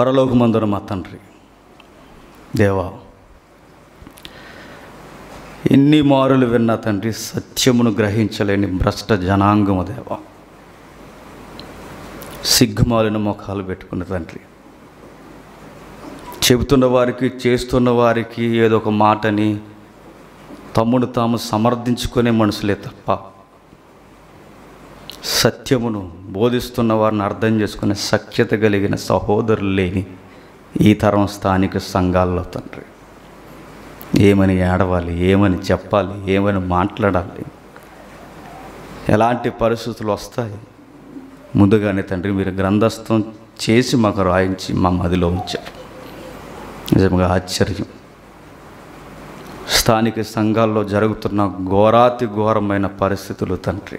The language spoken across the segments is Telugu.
పరలోకమందున మా తండ్రి దేవా ఎన్ని మారులు విన్న తండ్రి సత్యమును గ్రహించలేని భ్రష్ట జనాంగము దేవా సిగ్గుమాలిన ముఖాలు పెట్టుకున్న తండ్రి చెబుతున్న వారికి చేస్తున్న వారికి ఏదో ఒక మాటని తమ్ముడు తాము సమర్థించుకునే మనుషులే తప్ప సత్యమును బోధిస్తున్న వారిని అర్థం చేసుకునే సఖ్యత కలిగిన సహోదరులు లేని ఈ తరం స్థానిక సంఘాల్లో తండ్రి ఏమని ఏడవాలి ఏమని చెప్పాలి ఏమని మాట్లాడాలి ఎలాంటి పరిస్థితులు వస్తాయి ముందుగానే తండ్రి మీరు గ్రంథస్థం చేసి మాకు రాయించి మా మదిలో ఉంచారు నిజంగా ఆశ్చర్యం స్థానిక సంఘాల్లో జరుగుతున్న ఘోరాతి ఘోరమైన పరిస్థితులు తండ్రి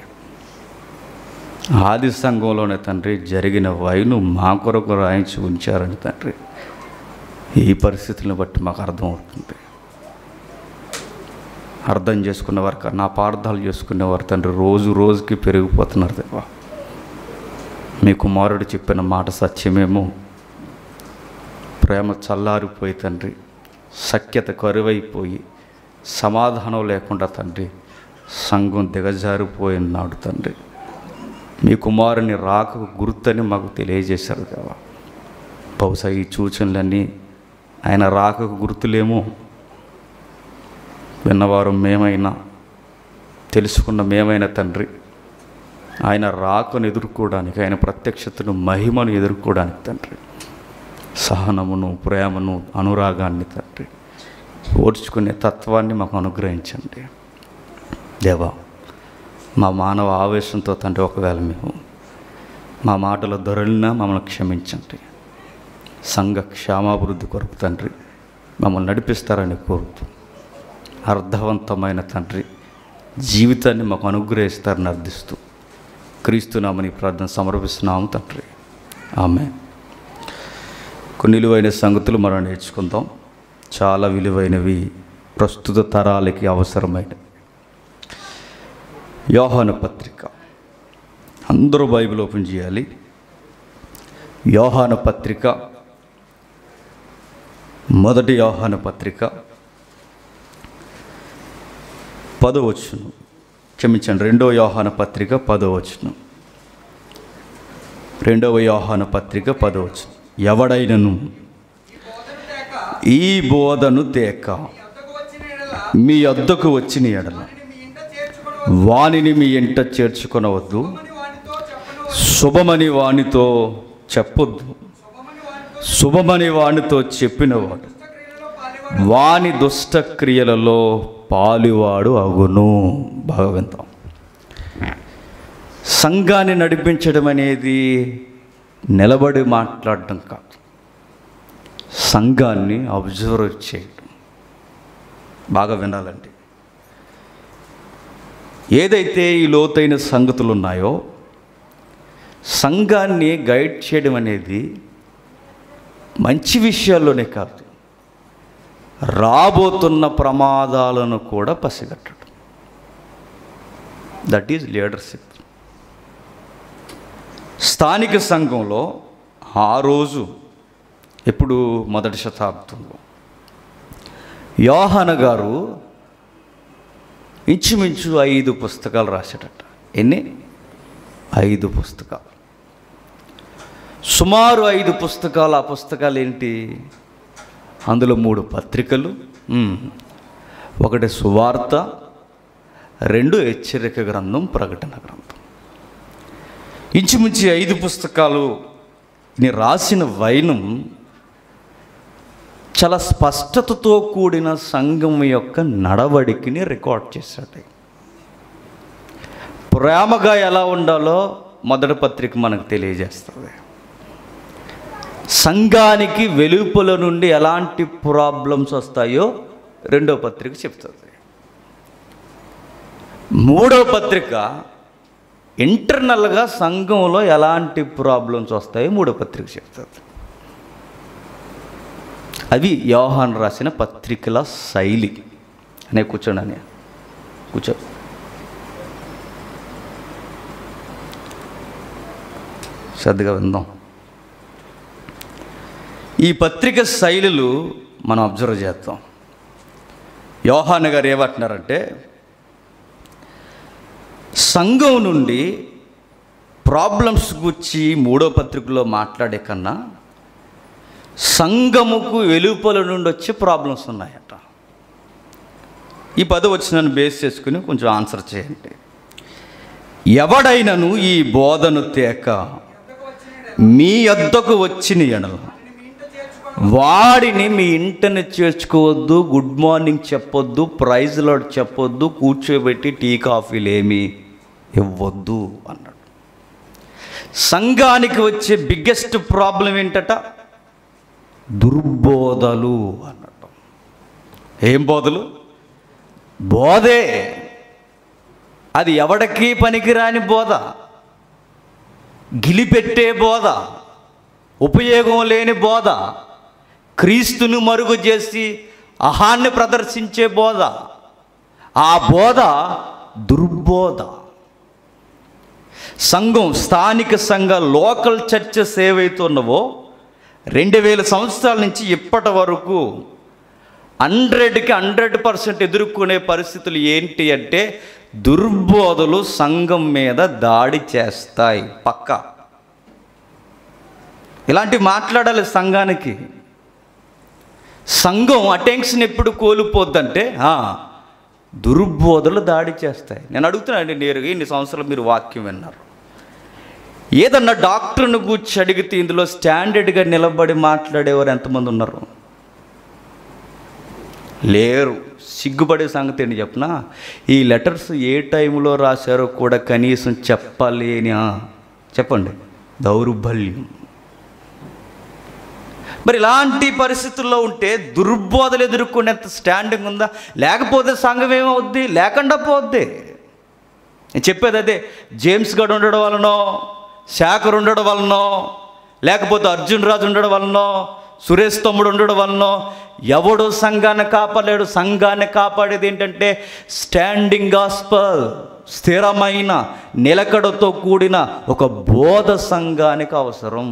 ఆది సంఘంలోనే తండ్రి జరిగిన వైను మా కొరకు రాయించి ఉంచారని తండ్రి ఈ పరిస్థితులను బట్టి మాకు అర్థమవుతుంది అర్థం చేసుకున్నవారు కా- నా పార్థాలు చేసుకునేవారు తండ్రి రోజు రోజుకి పెరిగిపోతున్నారు దేవా మీ కుమారుడు చెప్పిన మాట సత్యమేమో ప్రేమ చల్లారిపోయి తండ్రి సఖ్యత కరువైపోయి సమాధానం లేకుండా తండ్రి సంఘం దిగజారిపోయినాడు తండ్రి మీ కుమారుని రాకకు గుర్తని మాకు తెలియజేశారు దేవా బహుశా ఈ సూచనలన్నీ ఆయన రాకకు గుర్తులేమో విన్నవారు మేమైనా తెలుసుకున్న మేమైనా తండ్రి ఆయన రాకను ఎదుర్కోవడానికి ఆయన ప్రత్యక్షతను మహిమను ఎదుర్కోవడానికి తండ్రి సహనమును ప్రేమను అనురాగాన్ని తండ్రి ఓడ్చుకునే తత్వాన్ని మాకు అనుగ్రహించండి దేవా మా మానవ ఆవేశంతో తండ్రి ఒకవేళ మేము మా మాటలు దొరలినా మమ్మల్ని క్షమించండి సంఘ క్షేమాభివృద్ధి కొరకు తండ్రి మమ్మల్ని నడిపిస్తారని కోరుతూ అర్థవంతమైన తండ్రి జీవితాన్ని మాకు అనుగ్రహిస్తారని అర్థిస్తూ క్రీస్తునామని ప్రార్థన సమర్పిస్తున్నాము తండ్రి ఆమె కొన్ని విలువైన సంగతులు మనం నేర్చుకుందాం చాలా విలువైనవి ప్రస్తుత తరాలకి అవసరమైనవి యోహాను పత్రిక అందరూ బైబిల్ ఓపెన్ చేయాలి యోహాను పత్రిక మొదటి యోహాను పత్రిక పదవచ్చును క్షమించండి రెండవ యోహాన పత్రిక పదవచ్చును రెండవ యోహాన పత్రిక పదవచ్చును ఎవడైనను ఈ బోధను తేక మీ వద్దకు వచ్చిన ఎడల వానిని మీ ఇంట చేర్చుకొనవద్దు శుభమని వానితో చెప్పొద్దు శుభమని వానితో చెప్పినవాడు వాని దుష్ట క్రియలలో పాలువాడు అగును భగవంతం సంఘాన్ని నడిపించడం అనేది నిలబడి మాట్లాడడం కాదు సంఘాన్ని అబ్జర్వ్ చేయడం బాగా వినాలండి ఏదైతే ఈ లోతైన సంగతులు ఉన్నాయో సంఘాన్ని గైడ్ చేయడం అనేది మంచి విషయాల్లోనే కాదు రాబోతున్న ప్రమాదాలను కూడా పసిగట్టడం దట్ ఈజ్ లీడర్షిప్ స్థానిక సంఘంలో ఆ రోజు ఎప్పుడు మొదటి శతాబ్దంలో యోహాన గారు ఇంచుమించు ఐదు పుస్తకాలు రాశాడట ఎన్ని ఐదు పుస్తకాలు సుమారు ఐదు పుస్తకాలు ఆ పుస్తకాలు ఏంటి అందులో మూడు పత్రికలు ఉమ్, ఒకటి సువార్త రెండు హెచ్చరిక గ్రంథం ప్రకటన గ్రంథం ఇంచుమించి ఐదు పుస్తకాలు ని రాసిన వైనం చాలా స్పష్టతతో కూడిన సంఘం యొక్క నడవడికిని రికార్డ్ చేశాడు ప్రేమగా ఎలా ఉండాలో మొదటి పత్రిక మనకు తెలియజేస్తుంది సంఘానికి వెలుపల నుండి ఎలాంటి ప్రాబ్లమ్స్ వస్తాయో రెండో పత్రిక చెప్తుంది మూడో పత్రిక ఇంటర్నల్గా సంఘంలో ఎలాంటి ప్రాబ్లమ్స్ వస్తాయో మూడో పత్రిక చెప్తుంది అవి యోహాన్ రాసిన పత్రికల శైలి అనే కూర్చోండి అని కూర్చో శ్రద్ధగా విందాం ఈ పత్రిక శైలులు మనం అబ్జర్వ్ చేద్దాం యోహాన్ గారు ఏమంటున్నారంటే సంఘం నుండి ప్రాబ్లమ్స్ గురించి మూడో పత్రికలో మాట్లాడే కన్నా సంఘముకు వెలుపల నుండి వచ్చే ప్రాబ్లమ్స్ ఉన్నాయట ఈ పద వచ్చినను బేస్ చేసుకుని కొంచెం ఆన్సర్ చేయండి ఎవడైనను ఈ బోధను తేక మీ వద్దకు వచ్చిన ఎడల వాడిని మీ ఇంటిని చేర్చుకోవద్దు గుడ్ మార్నింగ్ చెప్పొద్దు ప్రైజ్ లాడ్ చెప్పొద్దు కూర్చోబెట్టి టీ కాఫీలు ఏమి ఇవ్వద్దు అన్నాడు సంఘానికి వచ్చే బిగ్గెస్ట్ ప్రాబ్లం ఏంటట దుర్బోధలు అన్నట్టు ఏం బోధలు బోధే అది ఎవడికి పనికిరాని బోధ గిలిపెట్టే బోధ ఉపయోగం లేని బోధ క్రీస్తును మరుగు చేసి అహాన్ని ప్రదర్శించే బోధ ఆ బోధ దుర్బోధ సంఘం స్థానిక సంఘ లోకల్ చర్చెస్ ఏవైతే ఉన్నవో రెండు వేల సంవత్సరాల నుంచి ఇప్పటి వరకు హండ్రెడ్కి హండ్రెడ్ పర్సెంట్ ఎదుర్కొనే పరిస్థితులు ఏంటి అంటే దుర్బోధలు సంఘం మీద దాడి చేస్తాయి పక్క ఇలాంటి మాట్లాడాలి సంఘానికి సంఘం అటెన్షన్ ఎప్పుడు కోల్పోద్దంటే ఆ, దుర్బోధలు దాడి చేస్తాయి నేను అడుగుతున్నానండి నేరుగా ఇన్ని సంవత్సరాలు మీరు వాక్యం విన్నారు ఏదన్నా డాక్టర్ను కూర్చి అడిగితే ఇందులో స్టాండర్డ్గా నిలబడి మాట్లాడేవారు ఎంతమంది ఉన్నారు లేరు సిగ్గుపడే సంగతి ఏంటి చెప్పనా ఈ లెటర్స్ ఏ టైంలో రాశారో కూడా కనీసం చెప్పాలి అని ఆ, చెప్పండి దౌర్బల్యం మరి ఇలాంటి పరిస్థితుల్లో ఉంటే దుర్బోధలు ఎదుర్కొనేంత స్టాండింగ్ ఉందా లేకపోతే సంఘం ఏమవుద్ది లేకుండా పోద్ది నేను చెప్పేది అదే జేమ్స్ గడ్ ఉండడం వలనో శాఖర్ ఉండడం వలనో లేకపోతే అర్జున్ రాజు ఉండడం వలనో సురేష్ తమ్ముడు ఉండడం వలనో ఎవడు సంఘాన్ని కాపాడలేడు సంఘాన్ని కాపాడేది ఏంటంటే స్టాండింగ్ గాస్పల్ స్థిరమైన నిలకడతో కూడిన ఒక బోధ సంఘానికి అవసరం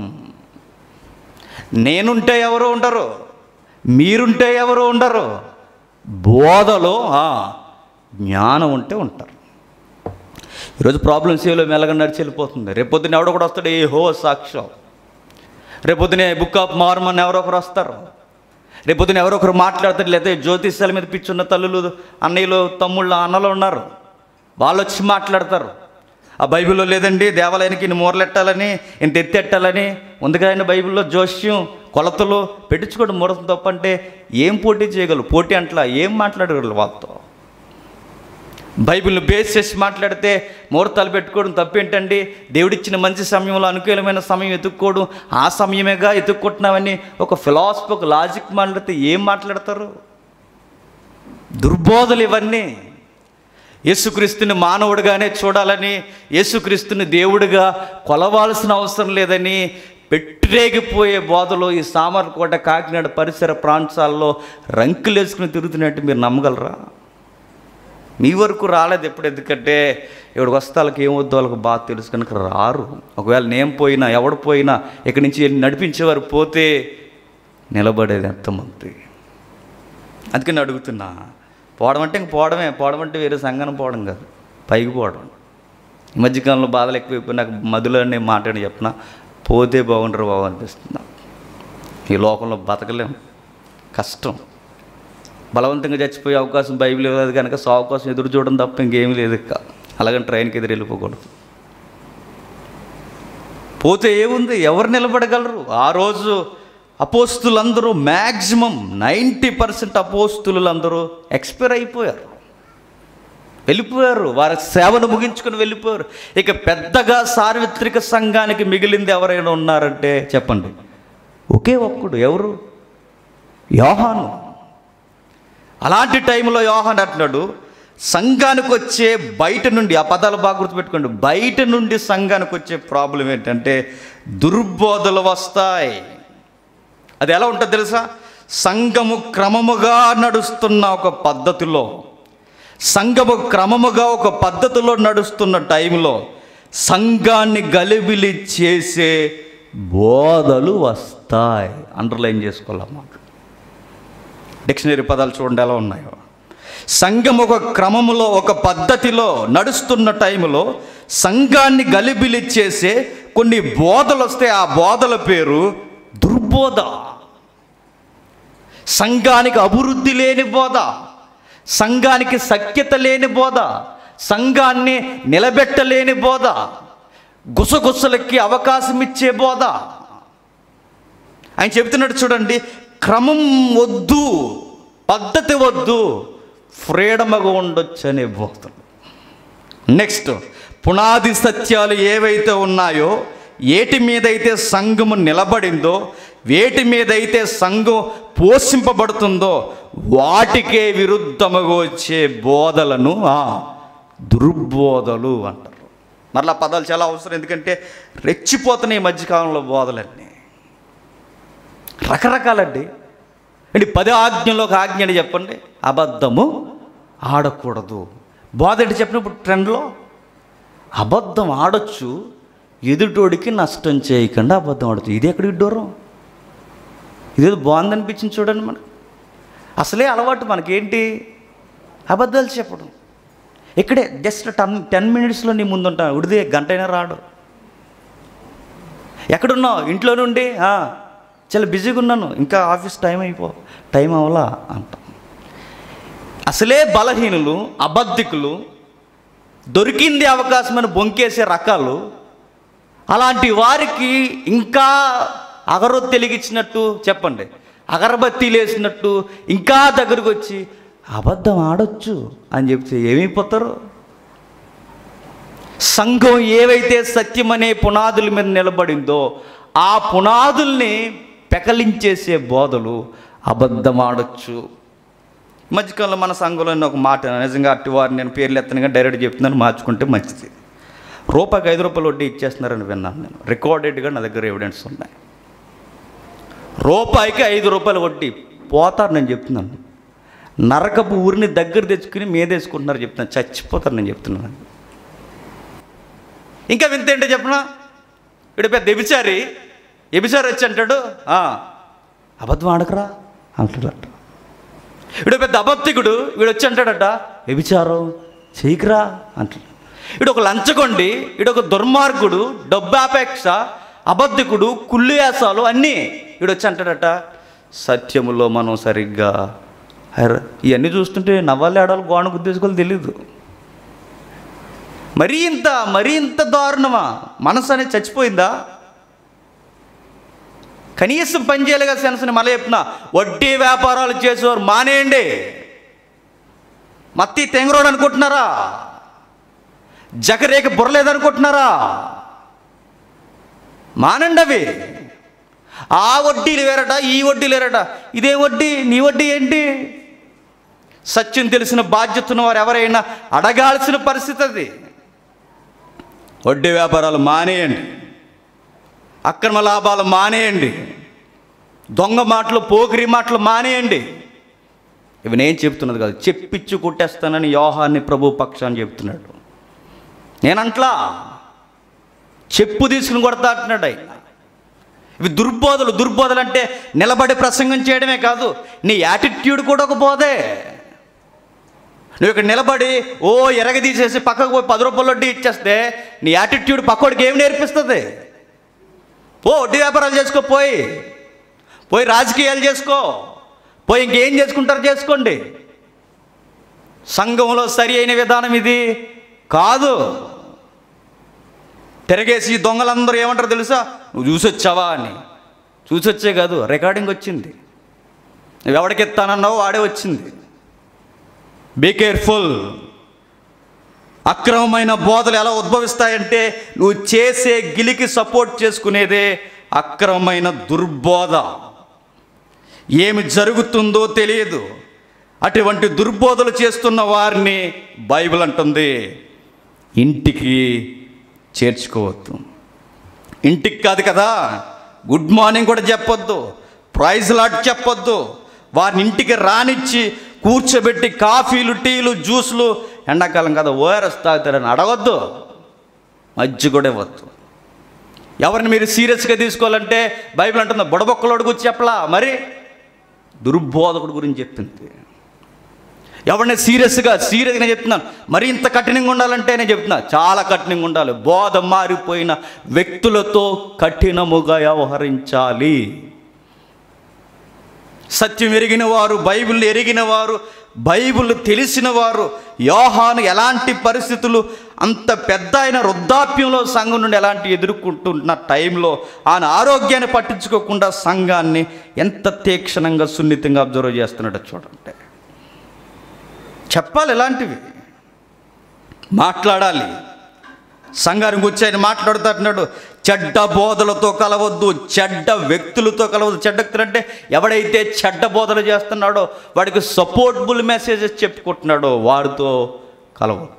నేనుంటే ఎవరు ఉండరు మీరుంటే ఎవరు ఉండరు బోధలో ఆ, జ్ఞానం ఉంటే ఉంటారు ఈరోజు ప్రాబ్లమ్స్ ఏలో మెల్లగా నడిచి వెళ్ళిపోతుంది రేపొద్దున ఎవడో కూడా వస్తాడు ఏ హో సాక్ష్యం రేపొద్దునే బుక్ ఆఫ్ మార్మన్ ఎవరో ఒకరు వస్తారు రేపొద్దున ఎవరో ఒకరు మాట్లాడతారు లేదా జ్యోతిష్యాల మీద పిచ్చున్న తల్లులు అన్నయ్యలు తమ్ముళ్ళు అన్నలు ఉన్నారు వాళ్ళు వచ్చి మాట్లాడతారు ఆ బైబిల్లో లేదండి దేవాలయానికి ఇన్ని మూరలెట్టాలని ఇంత ఎత్తెట్టాలని ఉంది కదండి బైబిల్లో జోష్యం కొలతలు పెట్టించుకోవడం మూడతం తప్పంటే ఏం పోటీ చేయగలరు పోటీ అంట్లా ఏం మాట్లాడగలరు వాళ్ళతో బైబిల్ని బేస్ చేసి మాట్లాడితే ముహూర్తాలు పెట్టుకోవడం తప్పేంటండి దేవుడిచ్చిన మంచి సమయంలో అనుకూలమైన సమయం ఎత్తుక్కోవడం ఆ సమయమేగా ఎత్తుక్కుంటున్నామని ఒక ఫిలాసఫీ ఒక లాజిక్ మాట్లాడితే ఏం మాట్లాడతారు దుర్బోధలు ఇవన్నీ యేసుక్రీస్తుని మానవుడిగానే చూడాలని యేసుక్రీస్తుని దేవుడిగా కొలవాల్సిన అవసరం లేదని పెట్టిరేగిపోయే బోధలో ఈ సామర్లకోట కాకినాడ పరిసర ప్రాంతాల్లో రంకులేసుకుని తిరుగుతున్నట్టు మీరు నమ్మగలరా మీ వరకు రాలేదు ఎప్పుడు ఎందుకంటే ఇక్కడికి వస్తే వాళ్ళకి ఏమొద్దు వాళ్ళకి బాగా తెలుసు కనుక రారు ఒకవేళ నేను పోయినా ఎవడు పోయినా ఇక్కడి నుంచి వెళ్ళి నడిపించేవారు పోతే నిలబడేది ఎంతమంది అందుకని అడుగుతున్నా పోవడం అంటే ఇంక పోవడమే పోవడం అంటే వేరే సంఘాన్ని పోవడం కాదు పైకి పోవడం ఈ మధ్యకాలంలో బాధలు ఎక్కువైపోయి నాకు మధులో నేను మాట్లాడి చెప్పిన పోతే బాగుంటారు బాబు అనిపిస్తుంది నాకు. ఈ లోకంలో బతకలేం కష్టం బలవంతంగా చచ్చిపోయే అవకాశం బైబిల్ ఇవ్వలేదు కనుక సావు కోసం ఎదురు చూడడం తప్ప ఇంకేమీ లేదు ఇక అలాగని ట్రైన్కి ఎదురు వెళ్ళిపోకూడదు పోతే ఏముంది ఎవరు నిలబడగలరు ఆ రోజు అపోస్తులందరూ మ్యాక్సిమం నైంటీ పర్సెంట్ అపోస్తులందరూ ఎక్స్పైర్ అయిపోయారు వెళ్ళిపోయారు వారి సేవను ముగించుకొని వెళ్ళిపోయారు ఇక పెద్దగా సార్వత్రిక సంఘానికి మిగిలింది ఎవరైనా ఉన్నారంటే చెప్పండి ఒకే ఒక్కడు ఎవరు యోహాను అలాంటి టైంలో యోహాన్ అంటున్నాడు సంఘానికి వచ్చే బయట నుండి ఆ పదాలు బాగా గుర్తుపెట్టుకోండి బయట నుండి సంఘానికి వచ్చే ప్రాబ్లం ఏంటంటే దుర్బోధలు వస్తాయి అది ఎలా ఉంటుంది తెలుసా సంఘము క్రమముగా నడుస్తున్న ఒక పద్ధతిలో సంఘము క్రమముగా ఒక పద్ధతిలో నడుస్తున్న టైంలో సంఘాన్ని గలిబిలి చేసే బోధలు వస్తాయి అండర్లైన్ చేసుకోవాలన్నమాట డిక్షనరీ పదాలు చూడండి ఎలా ఉన్నాయో సంఘం ఒక క్రమములో ఒక పద్ధతిలో నడుస్తున్న టైంలో సంఘాన్ని గలిబిలి చేసే కొన్ని బోధలు వస్తే ఆ బోధల పేరు దుర్బోధ సంఘానికి అభివృద్ధి లేని బోధ సంఘానికి సఖ్యత లేని బోధ సంఘాన్ని నిలబెట్టలేని బోధ గుసగుసలకి అవకాశం ఇచ్చే బోధ ఆయన చెబుతున్నాడు చూడండి క్రమం వద్దు పద్ధతి వద్దు ఫ్రీడమ్గా ఉండొచ్చు అనే బోధలు నెక్స్ట్ పునాది సత్యాలు ఏవైతే ఉన్నాయో ఏటి మీదైతే సంఘము నిలబడిందో వేటి మీదైతే సంఘం పోషింపబడుతుందో వాటికే విరుద్ధముగా వచ్చే బోధలను ఆ, దుర్బోధలు అంటారు మరలా పదాలు చాలా అవసరం ఎందుకంటే రెచ్చిపోతున్నాయి ఈ మధ్యకాలంలో బోధలన్నీ రకరకాలండి అంటే పది ఆజ్ఞలో ఒక ఆజ్ఞ అని చెప్పండి అబద్ధము ఆడకూడదు బోధ ఏంటి చెప్పినప్పుడు ట్రెండ్లో అబద్ధం ఆడొచ్చు ఎదుటోడికి నష్టం చేయకుండా అబద్ధం ఆడచ్చు ఇది ఎక్కడికి దూరం ఇదేదో బాగుంది అనిపించింది చూడండి మనకు అసలే అలవాటు మనకేంటి అబద్ధాలు చెప్పడం ఇక్కడే జస్ట్ టెన్ టెన్ మినిట్స్లో నీ ముందు ఉంటాను ఉడిదే గంట అయినా రాడు ఎక్కడున్నావు ఇంట్లో నుండి "ఆ, చాలా బిజీగా ఉన్నాను ఇంకా ఆఫీస్ టైం అయిపో టైం అవలా అంట అసలే బలహీనులు అబద్ధికులు దొరికింది అవకాశమని బొంకేసే రకాలు అలాంటి వారికి ఇంకా అగరొత్తి వెలిగించినట్టు చెప్పండి అగరబత్తి లేసినట్టు ఇంకా దగ్గరకు వచ్చి అబద్ధం ఆడొచ్చు అని చెప్తే ఏమైపోతారు సంఘం ఏవైతే సత్యమనే పునాదుల మీద నిలబడిందో ఆ పునాదుల్ని పెకలించేసే బోధలు అబద్ధం ఆడొచ్చు ఈ మధ్యకాలంలో మన సంఘంలో ఒక మాట నిజంగా అట్టి వారిని నేను పేర్లు ఎత్తనగా డైరెక్ట్ చెప్తున్నాను మార్చుకుంటే మంచిది రూపాయికి ఐదు రూపాయలు వడ్డీ ఇచ్చేస్తున్నారని విన్నాను నేను రికార్డెడ్గా నా దగ్గర ఎవిడెన్స్ ఉన్నాయి రూపాయికి ఐదు రూపాయలు వడ్డీ పోతారు నేను చెప్తున్నాను నరకపు ఊరిని దగ్గర తెచ్చుకుని మీదేసుకుంటున్నారు చెప్తున్నాను చచ్చిపోతారు నేను చెప్తున్నాను ఇంకా వింత ఏంటో చెప్పనా వీడు పెద్ద ఎబిచారి ఎబిచారి వచ్చి అంటాడు "ఆ, అబద్ధం ఆడకరా అంటాడట వీడు పెద్ద అబద్ధికుడు వీడు వచ్చి అంటాడట వ్యభిచారం చేయకురా అంటాడు వీడు ఒక లంచగొండి వీడు ఒక దుర్మార్గుడు డబ్బాపేక్ష అబద్ధికుడు కుళ్ళు వేసాలు అన్నీ వీడు వచ్చి అంటాడట సత్యములో మనం సరిగ్గా హైర ఇవన్నీ చూస్తుంటే నవ్వాలి ఆడాలి గోడ గుద్దేసుకోవాలి తెలీదు మరీ ఇంత మరీ ఇంత దారుణమా మనసు అనేది చచ్చిపోయిందా కనీసం పని చేయాలి కదా సెన్స్ని మళ్ళీ చెప్తున్నా వడ్డీ వ్యాపారాలు చేసేవారు మానేయండి మత్తి తెంగరోడు అనుకుంటున్నారా జగరేక బుర్రలేదనుకుంటున్నారా మానండి అవి ఆ వడ్డీలు వేరట ఈ వడ్డీలు వేరట ఇదే వడ్డీ నీ వడ్డీ ఏంటి సత్యం తెలిసిన బాధ్యత ఉన్న వారు ఎవరైనా అడగాల్సిన పరిస్థితి అది వడ్డీ వ్యాపారాలు మానేయండి అక్రమ లాభాలు మానేయండి దొంగ మాటలు పోకిరి మాటలు మానేయండి ఇవి నేను చెప్తున్నది కాదు చెప్పించు కొట్టేస్తానని యోహాన్ని ప్రభు పక్షాన్ని చెప్తున్నాడు నేనంట్లా చెప్పు తీసుకుని కొడతా అంటున్నాడు ఆయన ఇవి దుర్బోధలు దుర్బోధలు అంటే నిలబడి ప్రసంగం చేయడమే కాదు నీ యాటిట్యూడ్ కూడా ఒక బోధే నువ్వు ఇక్కడ నిలబడి ఓ ఎరగదీసేసి పక్కకు పోయి పది రూపాయలు వడ్డీ ఇచ్చేస్తే నీ యాటిట్యూడ్ పక్కోడికి ఏం నేర్పిస్తుంది ఓ వడ్డీ వ్యాపారాలు చేసుకో పోయి పోయి రాజకీయాలు చేసుకో పోయి ఇంకేం చేసుకుంటారో చేసుకోండి సంఘంలో సరి అయిన విధానం ఇది కాదు తిరగేసి ఈ దొంగలందరూ ఏమంటారు తెలుసా నువ్వు చూసొచ్చావా అని చూసొచ్చే కాదు రికార్డింగ్ వచ్చింది నువ్వు ఎవడికి ఎత్తానన్నావు వాడే వచ్చింది బీ కేర్ఫుల్ అక్రమమైన బోధలు ఎలా ఉద్భవిస్తాయంటే నువ్వు చేసే గిలికి సపోర్ట్ చేసుకునేదే అక్రమమైన దుర్బోధ ఏమి జరుగుతుందో తెలియదు అటువంటి దుర్బోధలు చేస్తున్న వారిని బైబిల్ అంటుంది ఇంటికి చేర్చుకోవద్దు ఇంటికి కాదు కదా గుడ్ మార్నింగ్ కూడా చెప్పొద్దు ప్రైజ్ లాట్ చెప్పొద్దు వారిని ఇంటికి రానిచ్చి కూర్చోబెట్టి కాఫీలు టీలు జ్యూస్లు ఎండాకాలం కదా ఓఆర్ఎస్ తాగుతారని అడగొద్దు మజ్జి కూడా ఇవ్వద్దు ఎవరిని మీరు సీరియస్గా తీసుకోవాలంటే బైబిల్ అంటుంది బుడబొక్కలోడు గురించి చెప్పలా మరి దుర్బోధకుడు గురించి చెప్తుంది ఎవరిని సీరియస్గా సీరియస్గా నేను చెప్తున్నాను మరి ఇంత కఠినంగా ఉండాలంటే నేను చెప్తున్నా చాలా కఠినంగా ఉండాలి బోధ మారిపోయిన వ్యక్తులతో కఠినముగా వ్యవహరించాలి సత్యం ఎరిగిన వారు బైబిల్ ఎరిగిన వారు బైబిల్ తెలిసిన వారు యోహాను ఎలాంటి పరిస్థితులు అంత పెద్ద అయిన వృద్ధాప్యంలో సంఘం నుండి ఎలాంటి ఎదుర్కొంటున్న టైంలో ఆయన ఆరోగ్యాన్ని పట్టించుకోకుండా సంఘాన్ని ఎంత తీక్షణంగా సున్నితంగా అబ్జర్వ్ చేస్తున్నాడో చూడండి చెప్పాలి ఇలాంటివి మాట్లాడాలి సంఘాన్ని గురించి ఆయన మాట్లాడుతున్నాడు చెడ్డ బోధలతో కలవద్దు చెడ్డ వ్యక్తులతో కలవద్దు చెడ్డ వ్యక్తులు అంటే ఎవడైతే చెడ్డ బోధలు చేస్తున్నాడో వాడికి సపోర్టబుల్ మెసేజెస్ చెప్పుకుంటున్నాడో వాడితో కలవద్దు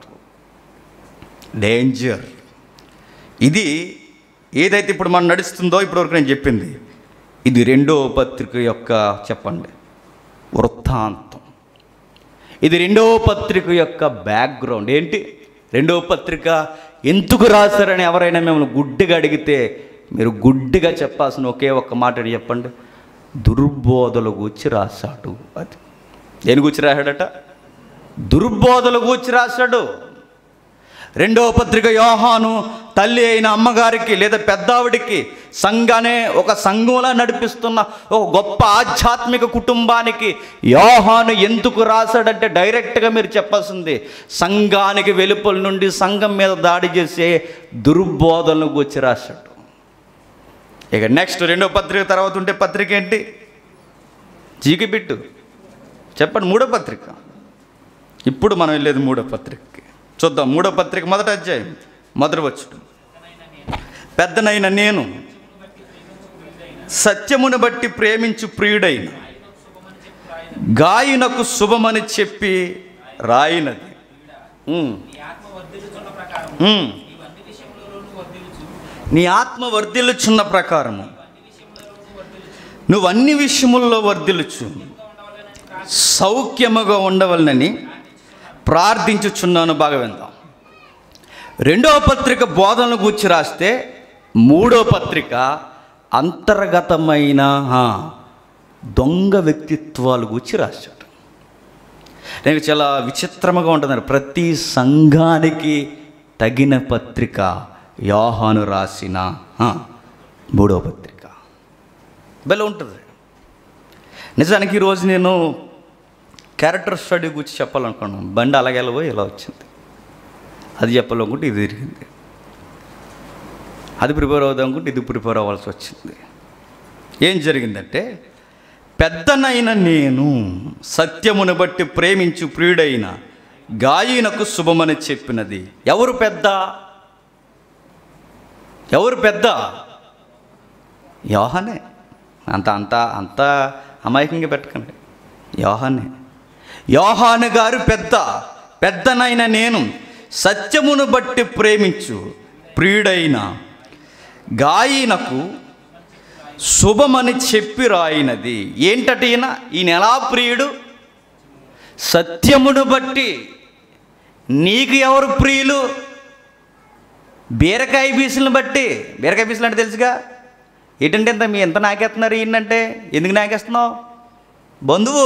డేంజర్ ఇది ఏదైతే ఇప్పుడు మనం నడుస్తుందో ఇప్పటివరకు నేను చెప్పింది ఇది రెండో పత్రిక యొక్క చెప్పండి వృత్తాంతం ఇది రెండవ పత్రిక యొక్క బ్యాక్గ్రౌండ్ ఏంటి రెండవ పత్రిక ఎందుకు రాశారని ఎవరైనా మిమ్మల్ని గుడ్డిగా అడిగితే మీరు గుడ్డిగా చెప్పాల్సిన ఒకే ఒక్క మాట ఏంటి చెప్పండి దుర్బోధల గూర్చి రాశాడు అది దేని గురించి రాశాడట దుర్బోధల గూర్చి రాశాడు రెండవ పత్రిక యోహాను తల్లి అయిన అమ్మగారికి లేదా పెద్దావిడికి సంఘానే ఒక సంఘంలా నడిపిస్తున్న ఒక గొప్ప ఆధ్యాత్మిక కుటుంబానికి యోహాను ఎందుకు రాశాడంటే డైరెక్ట్గా మీరు చెప్పాల్సింది సంఘానికి వెలుపల నుండి సంఘం మీద దాడి చేసే దుర్బోధనలు గురించి రాశాడు ఇక నెక్స్ట్ రెండో పత్రిక తర్వాత ఉంటే పత్రిక ఏంటి జీకి బిట్టు చెప్పండి మూడో పత్రిక ఇప్పుడు మనం వెళ్ళేది మూడో పత్రికకి చూద్దాం మూడో పత్రిక మొదట అధ్యాయం మొదటి వచ్చుడు పెద్దనైన నేను సత్యమును బట్టి ప్రేమించు ప్రియుడైన గాయనకు శుభమని చెప్పి రాయినది ఉమ్. ఉమ్. నీ ఆత్మ వర్ధిల్లుచున్న ప్రకారము నువ్వు అన్ని విషయముల్లో వర్ధిల్లుచు సౌఖ్యముగా ఉండవలనని ప్రార్థించుచున్నాను బాగా విందాం రెండవ పత్రిక బోధనలు గూర్చి రాస్తే మూడో పత్రిక అంతర్గతమైన ఆ, దొంగ వ్యక్తిత్వాలు గూర్చి రాశాడు నేను చాలా విచిత్రముగా ఉంటుంది ప్రతి సంఘానికి తగిన పత్రిక యోహాను రాసిన ఆ, మూడో పత్రిక భలే ఉంటుంది నిజానికి ఈరోజు నేను క్యారెక్టర్ స్టడీ గురించి చెప్పాలనుకున్నాను బండి అలాగే వెళ్ళబోయి ఇలా వచ్చింది అది చెప్పాలనుకుంటే ఇది తిరిగింది అది ప్రిపేర్ అవుదాం అనుకుంటే ఇది ప్రిపేర్ అవ్వాల్సి వచ్చింది ఏం జరిగిందంటే పెద్దనైన నేను సత్యమును బట్టి ప్రేమించు ప్రియుడైన గాయనకు శుభమని చెప్పినది ఎవరు పెద్ద ఎవరు పెద్ద యోహానే అంత అంత అంత అమాయకంగా పెట్టకండి యోహానే యోహాను గారు పెద్ద పెద్దనైన నేను సత్యమును బట్టి ప్రేమించు ప్రియుడైన గాయనకు శుభమని చెప్పి రాయినది ఏంటట ఈయన ఈయన ఎలా ప్రియుడు సత్యమును బట్టి నీకు ఎవరు ప్రియులు బీరకాయ పీసులను బట్టి బీరకాయ పీసులు అంటే తెలుసుగా ఏంటంటే ఇంత మీ ఎంత నాకేస్తున్నారు ఈయనంటే ఎందుకు నాకేస్తున్నావు బంధువు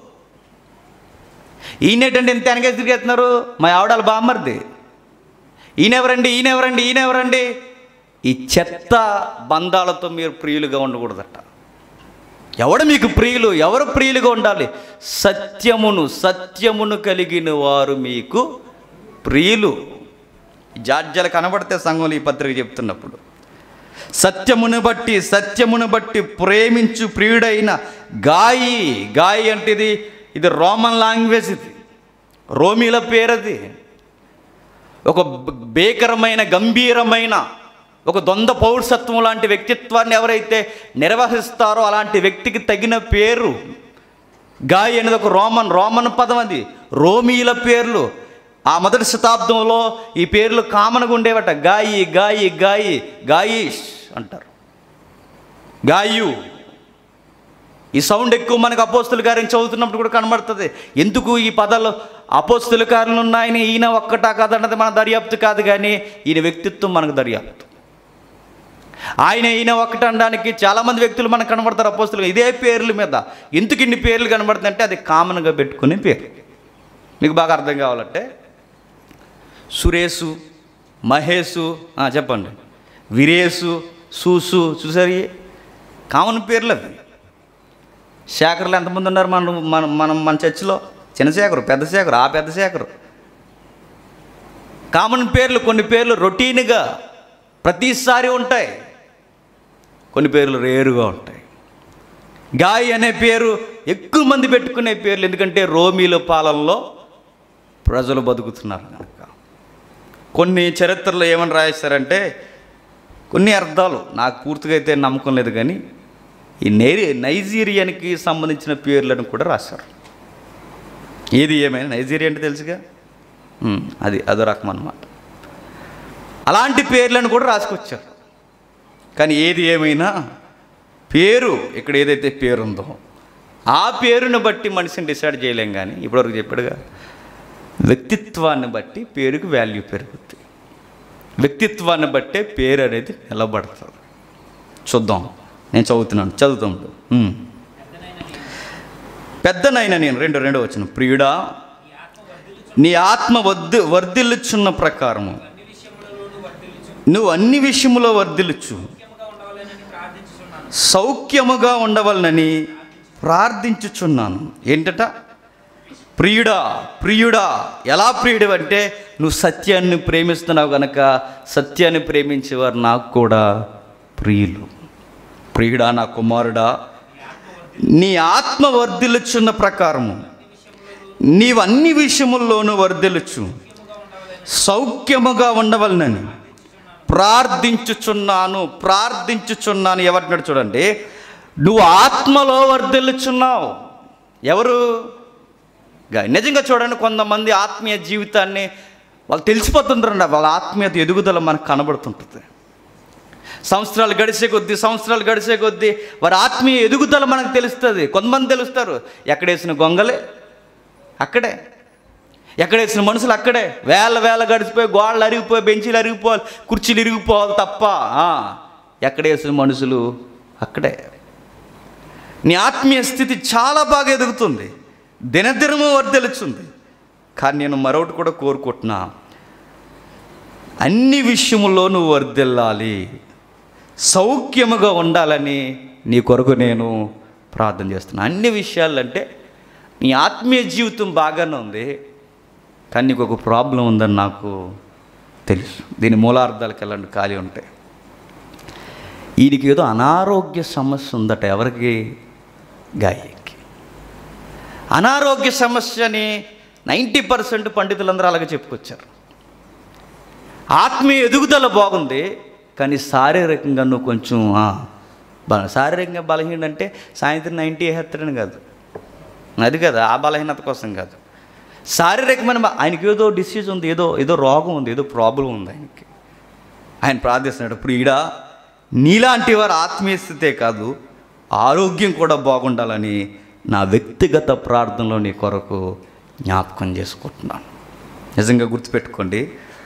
ఈయనేటంటే ఎంత వెనక తిరిగేస్తున్నారు మా ఆవిడాల బామ్మర్ది ఈయనెవరండి ఈయనెవరండి ఈయనెవరండి ఈ చెత్త బంధాలతో మీరు ప్రియులుగా ఉండకూడదట ఎవడు మీకు ప్రియులు ఎవరు ప్రియులుగా ఉండాలి సత్యమును సత్యమును కలిగిన వారు మీకు ప్రియులు జాడ్యాలు కనబడితే సంఘంలో ఈ పత్రిక చెప్తున్నప్పుడు సత్యమును బట్టి సత్యమును బట్టి ప్రేమించు ప్రియుడైన గాయి గాయి అంటే ఇది ఇది రోమన్ లాంగ్వేజ్ ఇది రోమిల పేరది ఒక బ- భీకరమైన గంభీరమైన ఒక దొంద పౌరుషత్వం లాంటి వ్యక్తిత్వాన్ని ఎవరైతే నిర్వహిస్తారో అలాంటి వ్యక్తికి తగిన పేరు గాయి అనేది ఒక రోమన్ రోమన్ పదం అది రోమీల పేర్లు ఆ మొదటి శతాబ్దంలో ఈ పేర్లు కామన్గా ఉండేవట గాయి గాయి గాయి గాయిష్ అంటారు గాయు ఈ సౌండ్ ఎక్కువ మనకు అపోస్తుల కార్యం చదువుతున్నప్పుడు కూడా కనబడుతుంది ఎందుకు ఈ పదాలు అపోస్తుల కార్యాలు ఉన్నాయని ఈయన ఒక్కటా కాదన్నది మన దర్యాప్తు కాదు కానీ ఈయన వ్యక్తిత్వం మనకు దర్యాప్తు ఆయన ఈయన ఒకటి అనడానికి చాలామంది వ్యక్తులు మనకు కనబడతారు అపోస్తులు ఇదే పేర్ల మీద ఎందుకు ఇన్ని పేర్లు కనబడుతుందంటే అది కామన్గా పెట్టుకునే పేరు మీకు బాగా అర్థం కావాలంటే సురేసు మహేసు ఆ, చెప్పండి వీరేసు సూసు చూసారు ఇవి? కామన్ పేర్లు అవి శేఖర్లు ఎంతమంది ఉన్నారు మన మన మనం మన చర్చిలో చిన్న శేఖరు పెద్ద శేఖరు ఆ పెద్ద శేఖరు కామన్ పేర్లు కొన్ని పేర్లు రొటీన్గా ప్రతిసారి ఉంటాయి కొన్ని పేర్లు రేరుగా ఉంటాయి గాయ్ అనే పేరు ఎక్కువ మంది పెట్టుకునే పేర్లు ఎందుకంటే రోమీల పాలనలో ప్రజలు బతుకుతున్నారు కనుక కొన్ని చరిత్రలో ఏమని రాయిస్తారంటే కొన్ని అర్థాలు నాకు పూర్తిగా అయితే నమ్మకం లేదు కానీ ఈ నైరి నైజీరియానికి సంబంధించిన పేర్లను కూడా రాశారు ఏది ఏమైనా నైజీరియా అంటే తెలుసుగా ఉమ్, అది అదో రకం అన్నమాట అలాంటి పేర్లను కూడా రాసుకొచ్చారు కానీ ఏది ఏమైనా పేరు ఇక్కడ ఏదైతే పేరు ఉందో ఆ పేరును బట్టి మనిషిని డిసైడ్ చేయలేం కానీ ఇప్పటివరకు చెప్పాడుగా వ్యక్తిత్వాన్ని బట్టి పేరుకి వాల్యూ పెరుగుద్ది వ్యక్తిత్వాన్ని బట్టే పేరు అనేది నిలబడుతుంది చూద్దాం నేను చదువుతున్నాను చదువుతాడు పెద్దనైనా నేను రెండు రెండు వచ్చిన ప్రియుడా నీ ఆత్మ వద్దు వర్ధిల్లుచున్న ప్రకారము నువ్వు అన్ని విషయములో వర్ధిల్లుచు సౌఖ్యముగా ఉండవలనని ప్రార్థించుచున్నాను ఏంటట ప్రియుడా ప్రియుడా ఎలా ప్రియుడు అంటే నువ్వు సత్యాన్ని ప్రేమిస్తున్నావు గనక సత్యాన్ని ప్రేమించేవారు నాకు కూడా ప్రియులు ప్రియుడా నా కుమారుడా నీ ఆత్మ వర్ధిల్లుచున్న ప్రకారము నీవు అన్ని విషయముల్లోనూ వర్ధిల్లుచు సౌఖ్యముగా ఉండవలనని ప్రార్థించుచున్నాను ప్రార్థించుచున్నాను ఎవరినాడు చూడండి నువ్వు ఆత్మలో వర్ధిల్లుచున్నావు ఎవరు గా- నిజంగా చూడండి కొంతమంది ఆత్మీయ జీవితాన్ని వాళ్ళు తెలిసిపోతుంటారండి వాళ్ళ ఆత్మీయత ఎదుగుదల మనకు కనబడుతుంటుంది సంవత్సరాలు గడిచే కొద్దీ సంవత్సరాలు గడిచే కొద్దీ వారి ఆత్మీయ ఎదుగుదల మనకు తెలుస్తుంది కొంతమంది తెలుస్తారు ఎక్కడేసిన గొంగలే అక్కడే ఎక్కడేసిన మనుషులు అక్కడే వేల వేల గడిచిపోయి గోడలు అరిగిపోయి బెంచీలు అరిగిపోవాలి కుర్చీలు ఇరిగిపోవాలి తప్ప ఆ, ఎక్కడేసిన మనుషులు అక్కడే నీ ఆత్మీయ స్థితి చాలా బాగా ఎదుగుతుంది దినదినము వర్ధలుచుంది కానీ నేను మరొకటి కూడా కోరుకుంటున్నా అన్ని విషయముల్లో నువ్వు వర్ధిల్లాలి సౌఖ్యముగా ఉండాలని నీ కొరకు నేను ప్రార్థన చేస్తున్నాను అన్ని విషయాలు అంటే నీ ఆత్మీయ జీవితం బాగానే ఉంది కానీ నీకు ఒక ప్రాబ్లం ఉందని నాకు తెలుసు దీని మూలార్థాలకు వెళ్ళండి ఖాళీ ఉంటాయి ఈయనకి ఏదో అనారోగ్య సమస్య ఉందట ఎవరికి గాయకి అనారోగ్య సమస్యని నైంటీ పర్సెంట్ పండితులందరూ అలాగే చెప్పుకొచ్చారు ఆత్మీయ ఎదుగుదల బాగుంది కానీ శారీరకంగా నువ్వు కొంచెం ఆ, బల శారీరకంగా బలహీన అంటే సాయంత్రం నైంటీ వేస్తాడని కాదు అది కదా ఆ బలహీనత కోసం కాదు శారీరకమైన బ- ఆయనకి ఏదో డిసీజ్ ఉంది ఏదో ఏదో రోగం ఉంది ఏదో ప్రాబ్లం ఉంది ఆయనకి ఆయన ప్రార్థిస్తున్నాడు ప్రియుడా నీలాంటి వారి ఆత్మీయ స్థితే కాదు ఆరోగ్యం కూడా బాగుండాలని నా వ్యక్తిగత ప్రార్థనలో నీ కొరకు జ్ఞాపకం చేసుకుంటున్నాను నిజంగా గుర్తుపెట్టుకోండి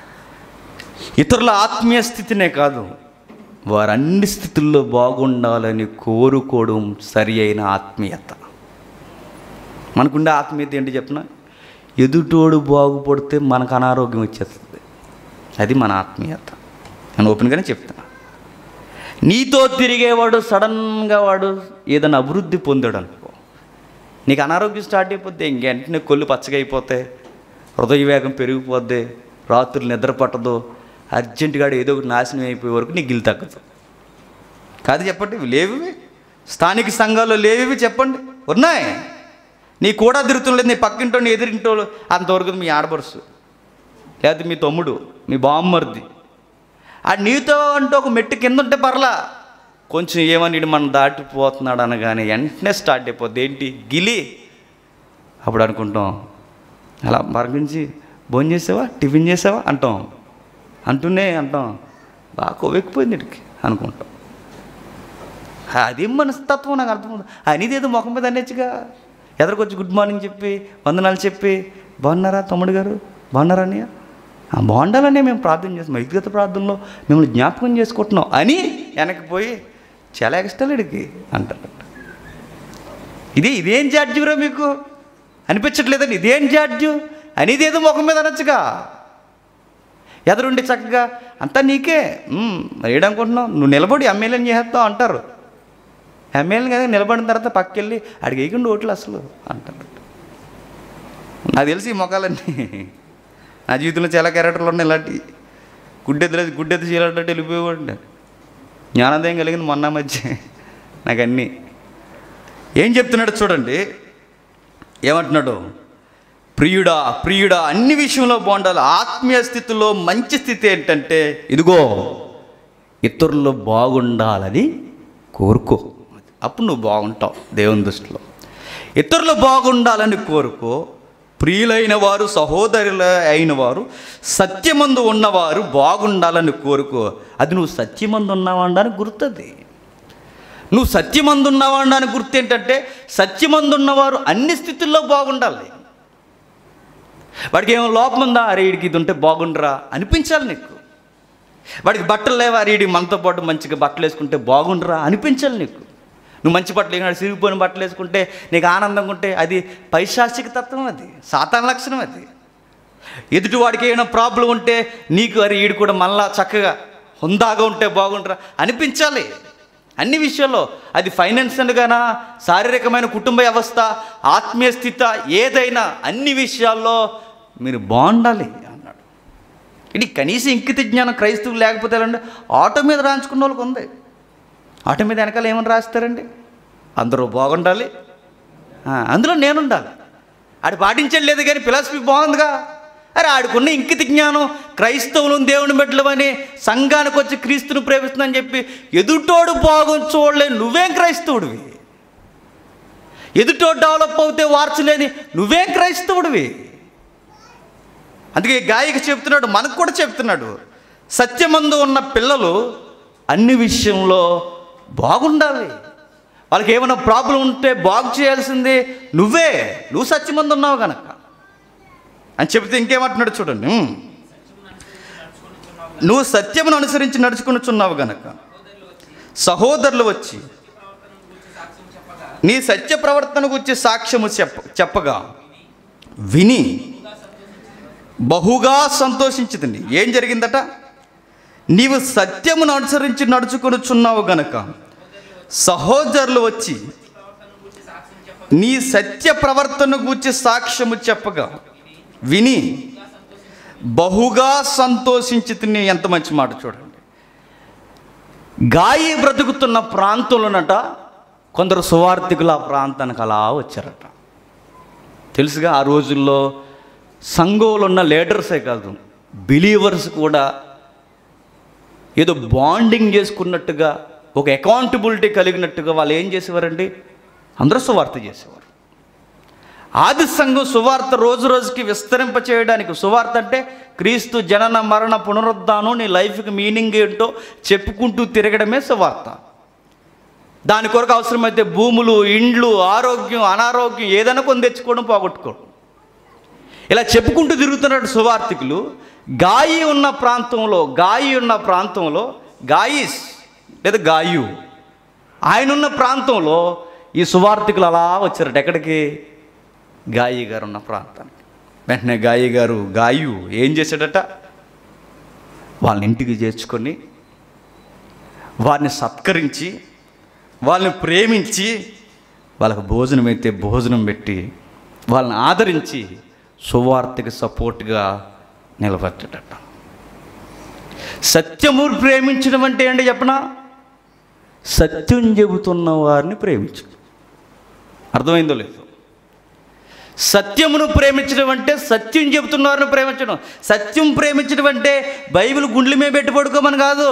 ఇతరుల ఆత్మీయ స్థితినే కాదు వారు అన్ని స్థితుల్లో బాగుండాలని కోరుకోవడం సరి అయిన ఆత్మీయత మనకుండే ఆత్మీయత ఏంటి చెప్పిన ఎదుటోడు బాగుపడితే మనకు అనారోగ్యం వచ్చేస్తుంది అది మన ఆత్మీయత నేను ఓపెన్గానే చెప్తున్నా నీతో తిరిగేవాడు సడన్గా వాడు ఏదైనా అభివృద్ధి పొందాడు అనుకో నీకు అనారోగ్యం స్టార్ట్ అయిపోద్ది ఇంక వెంటనే కొళ్ళు పచ్చగా అయిపోతాయి హృదయ వేగం పెరిగిపోద్ది రాత్రులు నిద్ర పట్టదు అర్జెంటుగా ఏదో ఒకటి నాశనం అయిపోయే వరకు నీకు గిల్లు తగ్గదు కాదు చెప్పండి ఇవి లేవు ఇవి? స్థానిక సంఘాల్లో లేవివి చెప్పండి ఉన్నాయి నీ కూడా తిరుగుతుండలేదు నీ పక్కింటో నీ ఎదిరింటో అంతవరకు మీ ఆడపడుసు లేకపోతే మీ తమ్ముడు మీ బామ్మర్ది ఆ నీతో అంటూ ఒక మెట్టు కింద ఉంటే పర్లా కొంచెం ఏమని ఈడు మనం దాటిపోతున్నాడు అనగానే వెంటనే స్టార్ట్ అయిపోద్ది ఏంటి గిలి అప్పుడు అనుకుంటాం అలా మరగించి భోజనం చేసావా టిఫిన్ చేసావా అంటాం అంటూనే అంటాం బాగా కొవ్వెక్కిపోయింది ఇడికి అనుకుంటాం అదేం మనస్తత్వం నాకు అర్థమవుతుంది అనేది ఏదో ముఖం మీద అనేచ్చుగా ఎదరికొచ్చి గుడ్ మార్నింగ్ చెప్పి వందనాలు చెప్పి బాగున్నారా తమ్ముడు గారు బాగున్నారా అన్నయ్య ఆ బాగుండాలనే మేము ప్రార్థన చేస్తాం వ్యక్తిగత ప్రార్థనలో మిమ్మల్ని జ్ఞాపకం చేసుకుంటున్నాం అని వెనక్కి పోయి చాలా ఎక్స్ట్రా ఇడికి అంటారు ఇది ఇదేం జాడ్జ్యురా మీకు అనిపించట్లేదండి ఇదేం జాడ్జు అనేది ఏదో ముఖం మీద అనొచ్చుగా ఎదురుండి చక్కగా అంతా నీకే "ఉమ్, మరి ఏడనుకుంటున్నావు నువ్వు నిలబడి ఎమ్మెల్యేని చేస్తావు అంటారు ఎమ్మెల్యేని కదా నిలబడిన తర్వాత పక్కకెళ్ళి అడిగి వేయకుండా ఓట్లు అసలు అంటారు నాకు తెలిసి ఈ మొఖాలన్నీ నా జీవితంలో చాలా క్యారెక్టర్లు ఉన్నాయి ఇలాంటి గుడ్డెద్దు గుడ్డెద్దు చీలట్టు వెళ్ళిపోయేవాడు జ్ఞానోదయం కలిగింది మొన్న మధ్య నాకు అన్నీ ఏం చెప్తున్నాడు చూడండి ఏమంటున్నాడు ప్రియుడా ప్రియుడా అన్ని విషయంలో బాగుండాలి ఆత్మీయ స్థితిలో మంచి స్థితి ఏంటంటే ఇదిగో ఇతరులు బాగుండాలని కోరుకో అప్పుడు నువ్వు బాగుంటావు దేవుని దృష్టిలో ఇతరులు బాగుండాలని కోరుకో ప్రియులైన వారు సహోదరుల అయిన వారు సత్యమందు ఉన్నవారు బాగుండాలని కోరుకో అది నువ్వు సత్యమందు ఉన్నావని గుర్తుంది నువ్వు సత్యమందు ఉన్నావని గుర్తు ఏంటంటే సత్యమందు ఉన్నవారు అన్ని స్థితుల్లో బాగుండాలి వాడికి ఏమో లోపం ఉందా అరే వీడికి ఇది ఉంటే బాగుండరా అనిపించాలి నీకు వాడికి బట్టలు లేవా అరే వీడికి మనతో పాటు మంచిగా బట్టలు వేసుకుంటే బాగుండరా అనిపించాలి నీకు నువ్వు మంచి బట్టలు వేసుకున్నాడు సిరిగిపోయిన బట్టలు వేసుకుంటే నీకు ఆనందంగా ఉంటే అది పైశాచిక తత్వం అది సాతాన లక్షణం అది ఎదుటి వాడికి ఏమైనా ప్రాబ్లం ఉంటే నీకు అరే వీడు కూడా మళ్ళా చక్కగా హుందాగా ఉంటే బాగుంటారా అనిపించాలి అన్ని విషయాల్లో అది ఫైనాన్షియల్గానా శారీరకమైన కుటుంబ వ్యవస్థ ఆత్మీయ స్థితి ఏదైనా అన్ని విషయాల్లో మీరు బాగుండాలి అన్నాడు ఇది కనీసం ఇంకిత జ్ఞానం క్రైస్తవులు లేకపోతే ఎలా అంటే ఆటో మీద రాయించుకున్న వాళ్ళకి ఉంది ఆటో మీద వెనకాల ఏమని రాస్తారండి అందరూ బాగుండాలి ఆ, అందులో నేనుండాలి ఆడు పాటించడం లేదు కానీ ఫిలాసఫీ బాగుందిగా అరే ఆడుకున్న ఇంకిత జ్ఞానం క్రైస్తవులు దేవుని బిడ్డలమని సంఘానికి వచ్చి క్రీస్తుని ప్రేమిస్తుందని చెప్పి ఎదుటోడు బాగుని చూడలే నువ్వేం క్రైస్తవుడివి ఎదుటోడు డెవలప్ అవుతే వార్చలేని నువ్వేం క్రైస్తవుడివి అందుకే గాయకి చెప్తున్నాడు మనకు కూడా చెప్తున్నాడు సత్యమందు ఉన్న పిల్లలు అన్ని విషయంలో బాగుండాలి వాళ్ళకి ఏమైనా ప్రాబ్లం ఉంటే బాగు చేయాల్సింది నువ్వే నువ్వు సత్యమందు ఉన్నావు కనుక అని చెప్తే ఇంకేమంటున్నాడు చూడండి ఉమ్. నువ్వు సత్యమును అనుసరించి నడుచుకునిచున్నావు గనక సహోదరులు వచ్చి నీ సత్య ప్రవర్తన గురించి సాక్ష్యము చెప్ప చెప్పగా విని బహుగా సంతోషించింది ఏం జరిగిందట నీవు సత్యమును అనుసరించి నడుచుకొనుచున్నావు గనక సహోదరులు వచ్చి నీ సత్య ప్రవర్తన గూర్చి సాక్ష్యము చెప్పగా విని బహుగా సంతోషించి తిని ఎంత మంచి మాట చూడండి గాయి బ్రతుకుతున్న ప్రాంతంలోనట కొందరు సువార్థికులు ఆ ప్రాంతానికి అలా వచ్చారట తెలుసుగా ఆ రోజుల్లో సంఘంలో ఉన్న లీడర్సే కాదు బిలీవర్స్ కూడా ఏదో బాండింగ్ చేసుకున్నట్టుగా ఒక అకౌంటబిలిటీ కలిగినట్టుగా వాళ్ళు ఏం చేసేవారండి అందరూ సువార్త చేసేవారు ఆది సంఘం సువార్త రోజు రోజుకి విస్తరింప చేయడానికి సువార్త అంటే క్రీస్తు జనన మరణ పునరుద్ధానం నీ లైఫ్కి మీనింగ్ ఏంటో చెప్పుకుంటూ తిరగడమే సువార్త దాని కొరకు అవసరమైతే భూములు ఇండ్లు ఆరోగ్యం అనారోగ్యం ఏదైనా కొని తెచ్చుకోవడం పోగొట్టుకోవడం ఇలా చెప్పుకుంటూ తిరుగుతున్నట్టు సువార్థికులు గాయి ఉన్న ప్రాంతంలో గాయి ఉన్న ప్రాంతంలో గాయిస్ లేదా గాయు ఆయన ఉన్న ప్రాంతంలో ఈ సువార్థికులు అలా వచ్చారట ఎక్కడికి గాయి గారు ఉన్న ప్రాంతానికి వెంటనే గాయి గారు గాయు ఏం చేశాడట వాళ్ళ ఇంటికి చేర్చుకొని వారిని సత్కరించి వాళ్ళని ప్రేమించి వాళ్ళకి భోజనం అయితే భోజనం పెట్టి వాళ్ళని ఆదరించి సువార్తకి సపోర్ట్గా నిలబెట్టడట సత్యము ప్రేమించడం అంటే ఏంటి చెప్పనా సత్యం చెబుతున్న వారిని ప్రేమించు అర్థమైందో లేదు సత్యమును ప్రేమించడం అంటే సత్యం చెబుతున్న వారిని ప్రేమించడం సత్యం ప్రేమించడం అంటే బైబిల్ గుండెల మీద పెట్టి పడుకోమని కాదు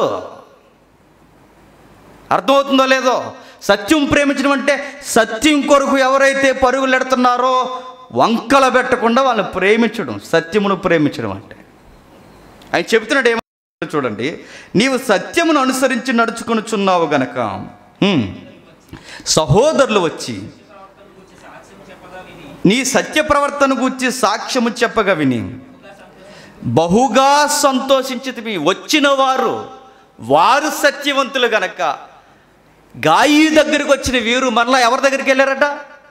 అర్థమవుతుందో లేదో సత్యం ప్రేమించడం అంటే సత్యం కొరకు ఎవరైతే పరుగులు ఎడుతున్నారో వంకల పెట్టకుండా వాళ్ళని ప్రేమించడం సత్యమును ప్రేమించడం అంటే ఆయన చెబుతున్నాడు ఏమో చూడండి నీవు సత్యమును అనుసరించి నడుచుకొనుచున్నావు గనక హ్మ్, సహోదరులు వచ్చి నీ సత్య ప్రవర్తన గురించి సాక్ష్యము చెప్పగా విని బహుగా సంతోషించి వచ్చిన వారు వారు సత్యవంతులు గనక గాయి దగ్గరికి వచ్చిన వీరు మరలా ఎవరి దగ్గరికి వెళ్ళారట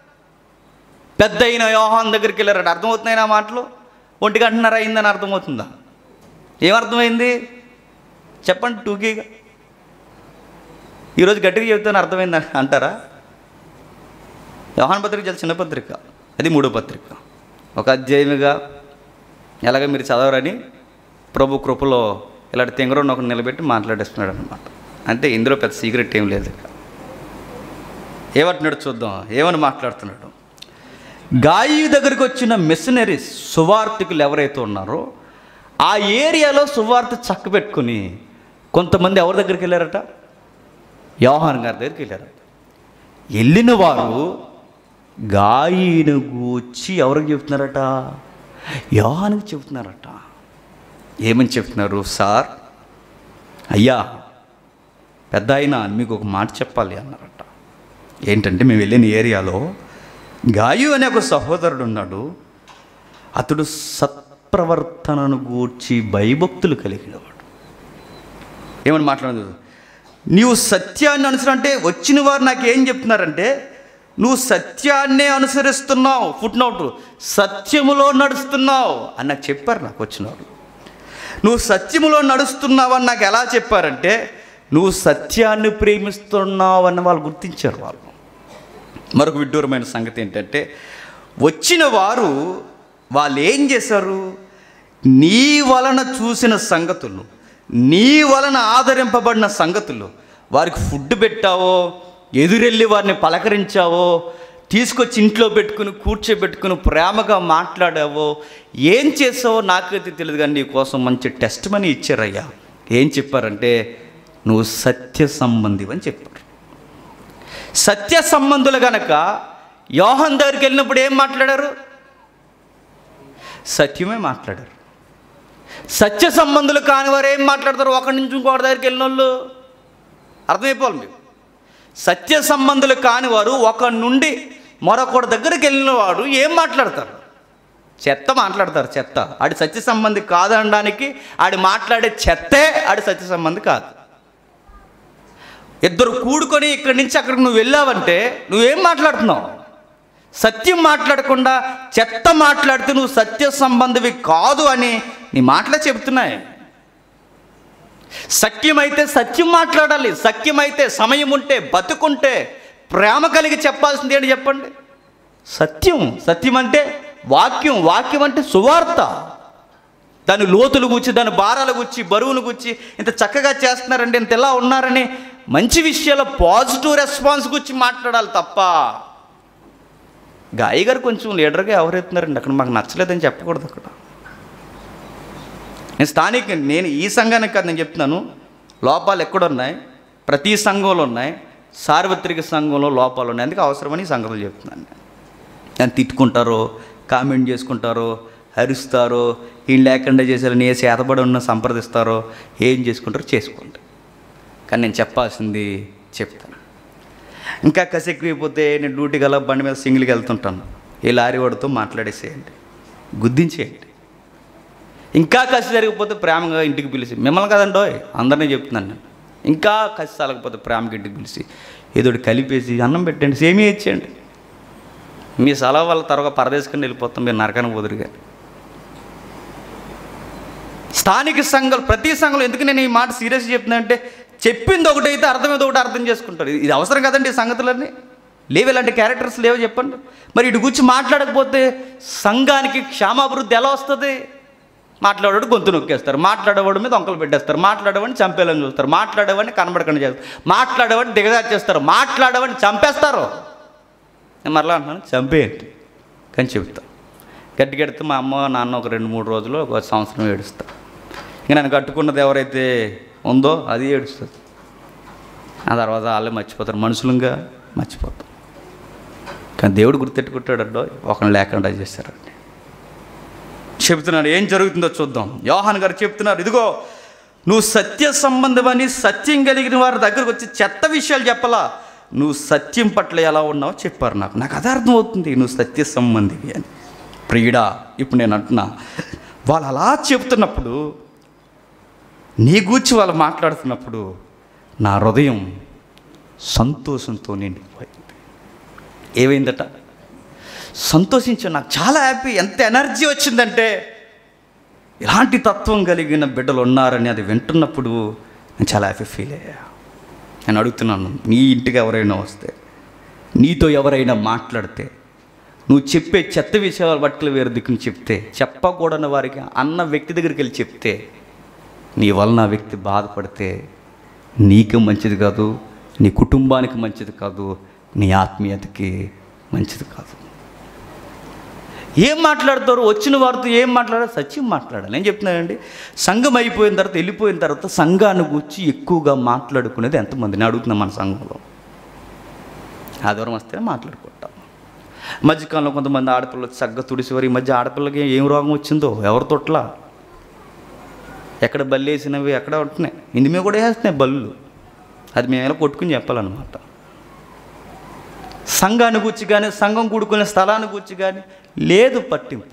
పెద్ద అయిన యోహాన్ దగ్గరికి వెళ్ళారట అర్థమవుతున్నాయి నా మాటలు ఒంటి గంటన్నర అయిందని అర్థమవుతుందా ఏమర్థమైంది చెప్పండి టూకీగా ఈరోజు గట్టిగా చెబుతాను అర్థమైంది అంటారా యోహాన్ పత్రిక చాలా చిన్న పత్రిక అది మూడో పత్రిక ఒక అధ్యాయముగా ఎలాగ మీరు చదవరని ప్రభు కృపలో ఇలాంటి తెంగరోని ఒకటి నిలబెట్టి మాట్లాడేస్తున్నాడు అనమాట అంటే ఇందులో పెద్ద సీక్రెట్ ఏం లేదు ఇక. ఏమంటున్నాడు చూద్దాం ఏమని మాట్లాడుతున్నాడు గాయి దగ్గరికి వచ్చిన మిషనరీస్ సువార్థికులు ఎవరైతే ఉన్నారో ఆ ఏరియాలో సువార్త చక్క పెట్టుకుని కొంతమంది ఎవరి దగ్గరికి వెళ్ళారట యోహాన్ గారి దగ్గరికి వెళ్ళారట వెళ్ళిన వారు గాయిని గూర్చి ఎవరికి చెప్తున్నారట యోహానికి చెప్తున్నారట ఏమని చెప్తున్నారు సార్ అయ్యా పెద్ద ఆయన మీకు ఒక మాట చెప్పాలి అన్నారట ఏంటంటే మేము వెళ్ళిన ఏరియాలో గాయు అనే ఒక సహోదరుడు ఉన్నాడు అతడు సత్ప్రవర్తనను గూర్చి భయభక్తులు కలిగినవాడు ఏమని మాట్లాడదు నీవు సత్యాన్ని అనుసరంటే వచ్చిన వారు నాకు ఏం చెప్తున్నారంటే నువ్వు సత్యాన్నే అనుసరిస్తున్నావు ఫుట్ నోట్ సత్యములో నడుస్తున్నావు అని నాకు చెప్పారు నాకు వచ్చినవారు నువ్వు సత్యములో నడుస్తున్నావు అని నాకు ఎలా చెప్పారంటే నువ్వు సత్యాన్ని ప్రేమిస్తున్నావు అని వాళ్ళు గుర్తించారు వాళ్ళు మరొక విడ్డూరమైన సంగతి ఏంటంటే వచ్చిన వారు వాళ్ళు ఏం చేశారు నీ వలన చూసిన సంగతులు నీ వలన ఆదరింపబడిన సంగతులు వారికి ఫుడ్ పెట్టావో ఎదురెళ్ళి వారిని పలకరించావో తీసుకొచ్చి ఇంట్లో పెట్టుకుని కూర్చోబెట్టుకుని ప్రేమగా మాట్లాడావో ఏం చేసావో నాకైతే తెలియదు కానీ నీ కోసం మంచి టెస్ట్ మనీ ఇచ్చారయ్యా ఏం చెప్పారంటే నువ్వు సత్య సంబంధి అని చెప్పారు సత్య సంబంధులు గనక యోహన్ దగ్గరికి వెళ్ళినప్పుడు ఏం మాట్లాడారు సత్యమే మాట్లాడారు సత్య సంబంధులు కాని వారు ఏం మాట్లాడతారు ఒకరి నుంచి ఇంకొకటి దగ్గరికి వెళ్ళిన వాళ్ళు అర్థమైపోవాలి మీకు సత్య సంబంధులు కాని వారు ఒక నుండి మరొకటి దగ్గరికి వెళ్ళిన వాడు ఏం మాట్లాడతారు చెత్త మాట్లాడతారు చెత్త ఆడి సత్య సంబంధి కాదనడానికి ఆడి మాట్లాడే చెత్తే ఆడి సత్య సంబంధి కాదు ఇద్దరు కూడుకొని ఇక్కడి నుంచి అక్కడికి నువ్వు వెళ్ళావంటే నువ్వేం మాట్లాడుతున్నావు సత్యం మాట్లాడకుండా చెత్త మాట్లాడితే నువ్వు సత్య సంబంధివి కాదు అని నీ మాటలే చెబుతున్నాయి సత్యమైతే సత్యం మాట్లాడాలి సత్యమైతే సమయం ఉంటే బతుకుంటే ప్రేమ కలిగి చెప్పాల్సింది ఏంటి చెప్పండి సత్యం సత్యం అంటే వాక్యం వాక్యం అంటే సువార్త దాని లోతులు గుచ్చి దాని భారాలు గుచ్చి బరువులు గుచ్చి ఇంత చక్కగా చేస్తున్నారండి ఇంత ఎలా ఉన్నారని మంచి విషయాల పాజిటివ్ రెస్పాన్స్ గురించి మాట్లాడాలి తప్ప గాయ గారు కొంచెం లీడర్గా ఎవరెత్తున్నారండి అక్కడ మాకు నచ్చలేదని చెప్పకూడదు అక్కడ నేను స్థానిక నేను ఈ సంఘానికి కాదు నేను చెప్తున్నాను లోపాలు ఎక్కడున్నాయి ప్రతి సంఘంలో ఉన్నాయి సార్వత్రిక సంఘంలో లోపాలు ఉన్నాయి అందుకే అవసరమని ఈ సంగతులు చెప్తున్నాను నేను నేను తిట్టుకుంటారో కామెంట్ చేసుకుంటారో హరిస్తారో ఈయన లేకుండా చేసేయాలని ఏ చేతబడి ఉన్న సంప్రదిస్తారో ఏం చేసుకుంటారో చేసుకోండి కానీ నేను చెప్పాల్సింది చెప్తాను ఇంకా కసి ఎక్కువైపోతే నేను డ్యూటీకి అలా బండి మీద సింగిల్కి వెళ్తుంటాను ఈ లారీ వాడితో మాట్లాడేసేయండి గుద్దించేయండి ఇంకా కసి జరిగిపోతే ప్రేమగా ఇంటికి పిలిచి మిమ్మల్ని కదండో అందరినీ చెప్తున్నాను నేను ఇంకా కసి తలకపోతే ప్రేమకి ఇంటికి పిలిచి ఏదో ఒకటి కలిపేసి అన్నం పెట్టండి సేమీ ఇచ్చేయండి మీ సెలవు వల్ల తర్వాత పరదేశకుని వెళ్ళిపోతాం మీరు నరకానికి కుదురుగా స్థానిక సంఘాలు ప్రతి సంఘంలో ఎందుకు నేను ఈ మాట సీరియస్ చెప్తున్నా అంటే చెప్పింది ఒకటైతే అర్థమైంది ఒకటి అర్థం చేసుకుంటారు ఇది అవసరం కదండి ఈ సంగతులన్నీ లేవు ఇలాంటి క్యారెక్టర్స్ లేవో చెప్పండి మరి ఇటు గురించి మాట్లాడకపోతే సంఘానికి క్షేమాభివృద్ధి ఎలా వస్తుంది మాట్లాడేవాడు గొంతు నొక్కేస్తారు మాట్లాడేవాడి మీద ఒంకలు పెట్టేస్తారు మాట్లాడేవాడిని చంపేయాలని చూస్తారు మాట్లాడేవాడిని కనబడకుండా చేస్తారు మాట్లాడేవాడిని దిగజార్చేస్తారు మాట్లాడేవాడిని చంపేస్తారు నేను మరలా అంటున్నాను చంపేయండి కానీ చెబుతా గట్టి గడితే మా అమ్మ నాన్న ఒక రెండు మూడు రోజులు ఒక సంవత్సరం ఏడుస్తా ఇంక నన్ను కట్టుకున్నది ఎవరైతే ఉందో అది ఏడుస్తుంది ఆ తర్వాత వాళ్ళే మర్చిపోతారు మనుషులంగా మర్చిపోతాం కానీ దేవుడు గుర్తెట్టుకుంటాడో ఒకరిని లేకుండా చేశారండి చెబుతున్నాడు ఏం జరుగుతుందో చూద్దాం యోహాన్ గారు చెప్తున్నారు ఇదిగో నువ్వు సత్య సంబంధమని సత్యం కలిగిన వారి దగ్గరకు వచ్చి చెత్త విషయాలు చెప్పలా నువ్వు సత్యం పట్ల ఎలా ఉన్నావో చెప్పారు నాకు నాకు అదే అర్థం అవుతుంది నువ్వు సత్య సంబంధివి అని ప్రియుడా ఇప్పుడు నేను అంటున్నా వాళ్ళు అలా చెప్తున్నప్పుడు నీ గూర్చి వాళ్ళు మాట్లాడుతున్నప్పుడు నా హృదయం సంతోషంతో నిండిపోయింది ఏమైందట సంతోషించాను నాకు చాలా హ్యాపీ ఎంత ఎనర్జీ వచ్చిందంటే ఇలాంటి తత్వం కలిగిన బిడ్డలు ఉన్నారని అది వింటున్నప్పుడు నేను చాలా హ్యాపీ ఫీల్ అయ్యా నేను అడుగుతున్నాను నీ ఇంటికి ఎవరైనా వస్తే నీతో ఎవరైనా మాట్లాడితే నువ్వు చెప్పే చెత్త విషయాలు పట్టుకులు వేరే దిక్కుని చెప్తే చెప్పకూడని వారికి అన్న వ్యక్తి దగ్గరికి వెళ్ళి చెప్తే నీ వలన ఆ వ్యక్తి బాధపడితే నీకు మంచిది కాదు నీ కుటుంబానికి మంచిది కాదు నీ ఆత్మీయతకి మంచిది కాదు ఏం మాట్లాడతారు వచ్చిన వారితో ఏం మాట్లాడారు సత్యం మాట్లాడాలి నేను చెప్తున్నానండి సంఘం అయిపోయిన తర్వాత వెళ్ళిపోయిన తర్వాత సంఘాన్ని గురించి ఎక్కువగా మాట్లాడుకునేది ఎంతమందిని అడుగుతున్నాం మన సంఘంలో ఆదివారం వస్తే మాట్లాడుకుంటాం మధ్యకాలంలో కొంతమంది ఆడపిల్లలు చక్కగా తుడిసేవారు ఈ మధ్య ఆడపిల్లకి ఏం రోగం వచ్చిందో ఎవరి తొట్లా ఎక్కడ బల్లి వేసినవి ఎక్కడ ఉంటున్నాయి ఇంది మేము కూడా వేస్తున్నాయి బళ్ళు అది మేము ఎలా కొట్టుకుని చెప్పాలన్నమాట సంఘాన్ని గురించి కానీ సంఘం కూడుకునే స్థలాన్ని గురించి కానీ లేదు పట్టింపు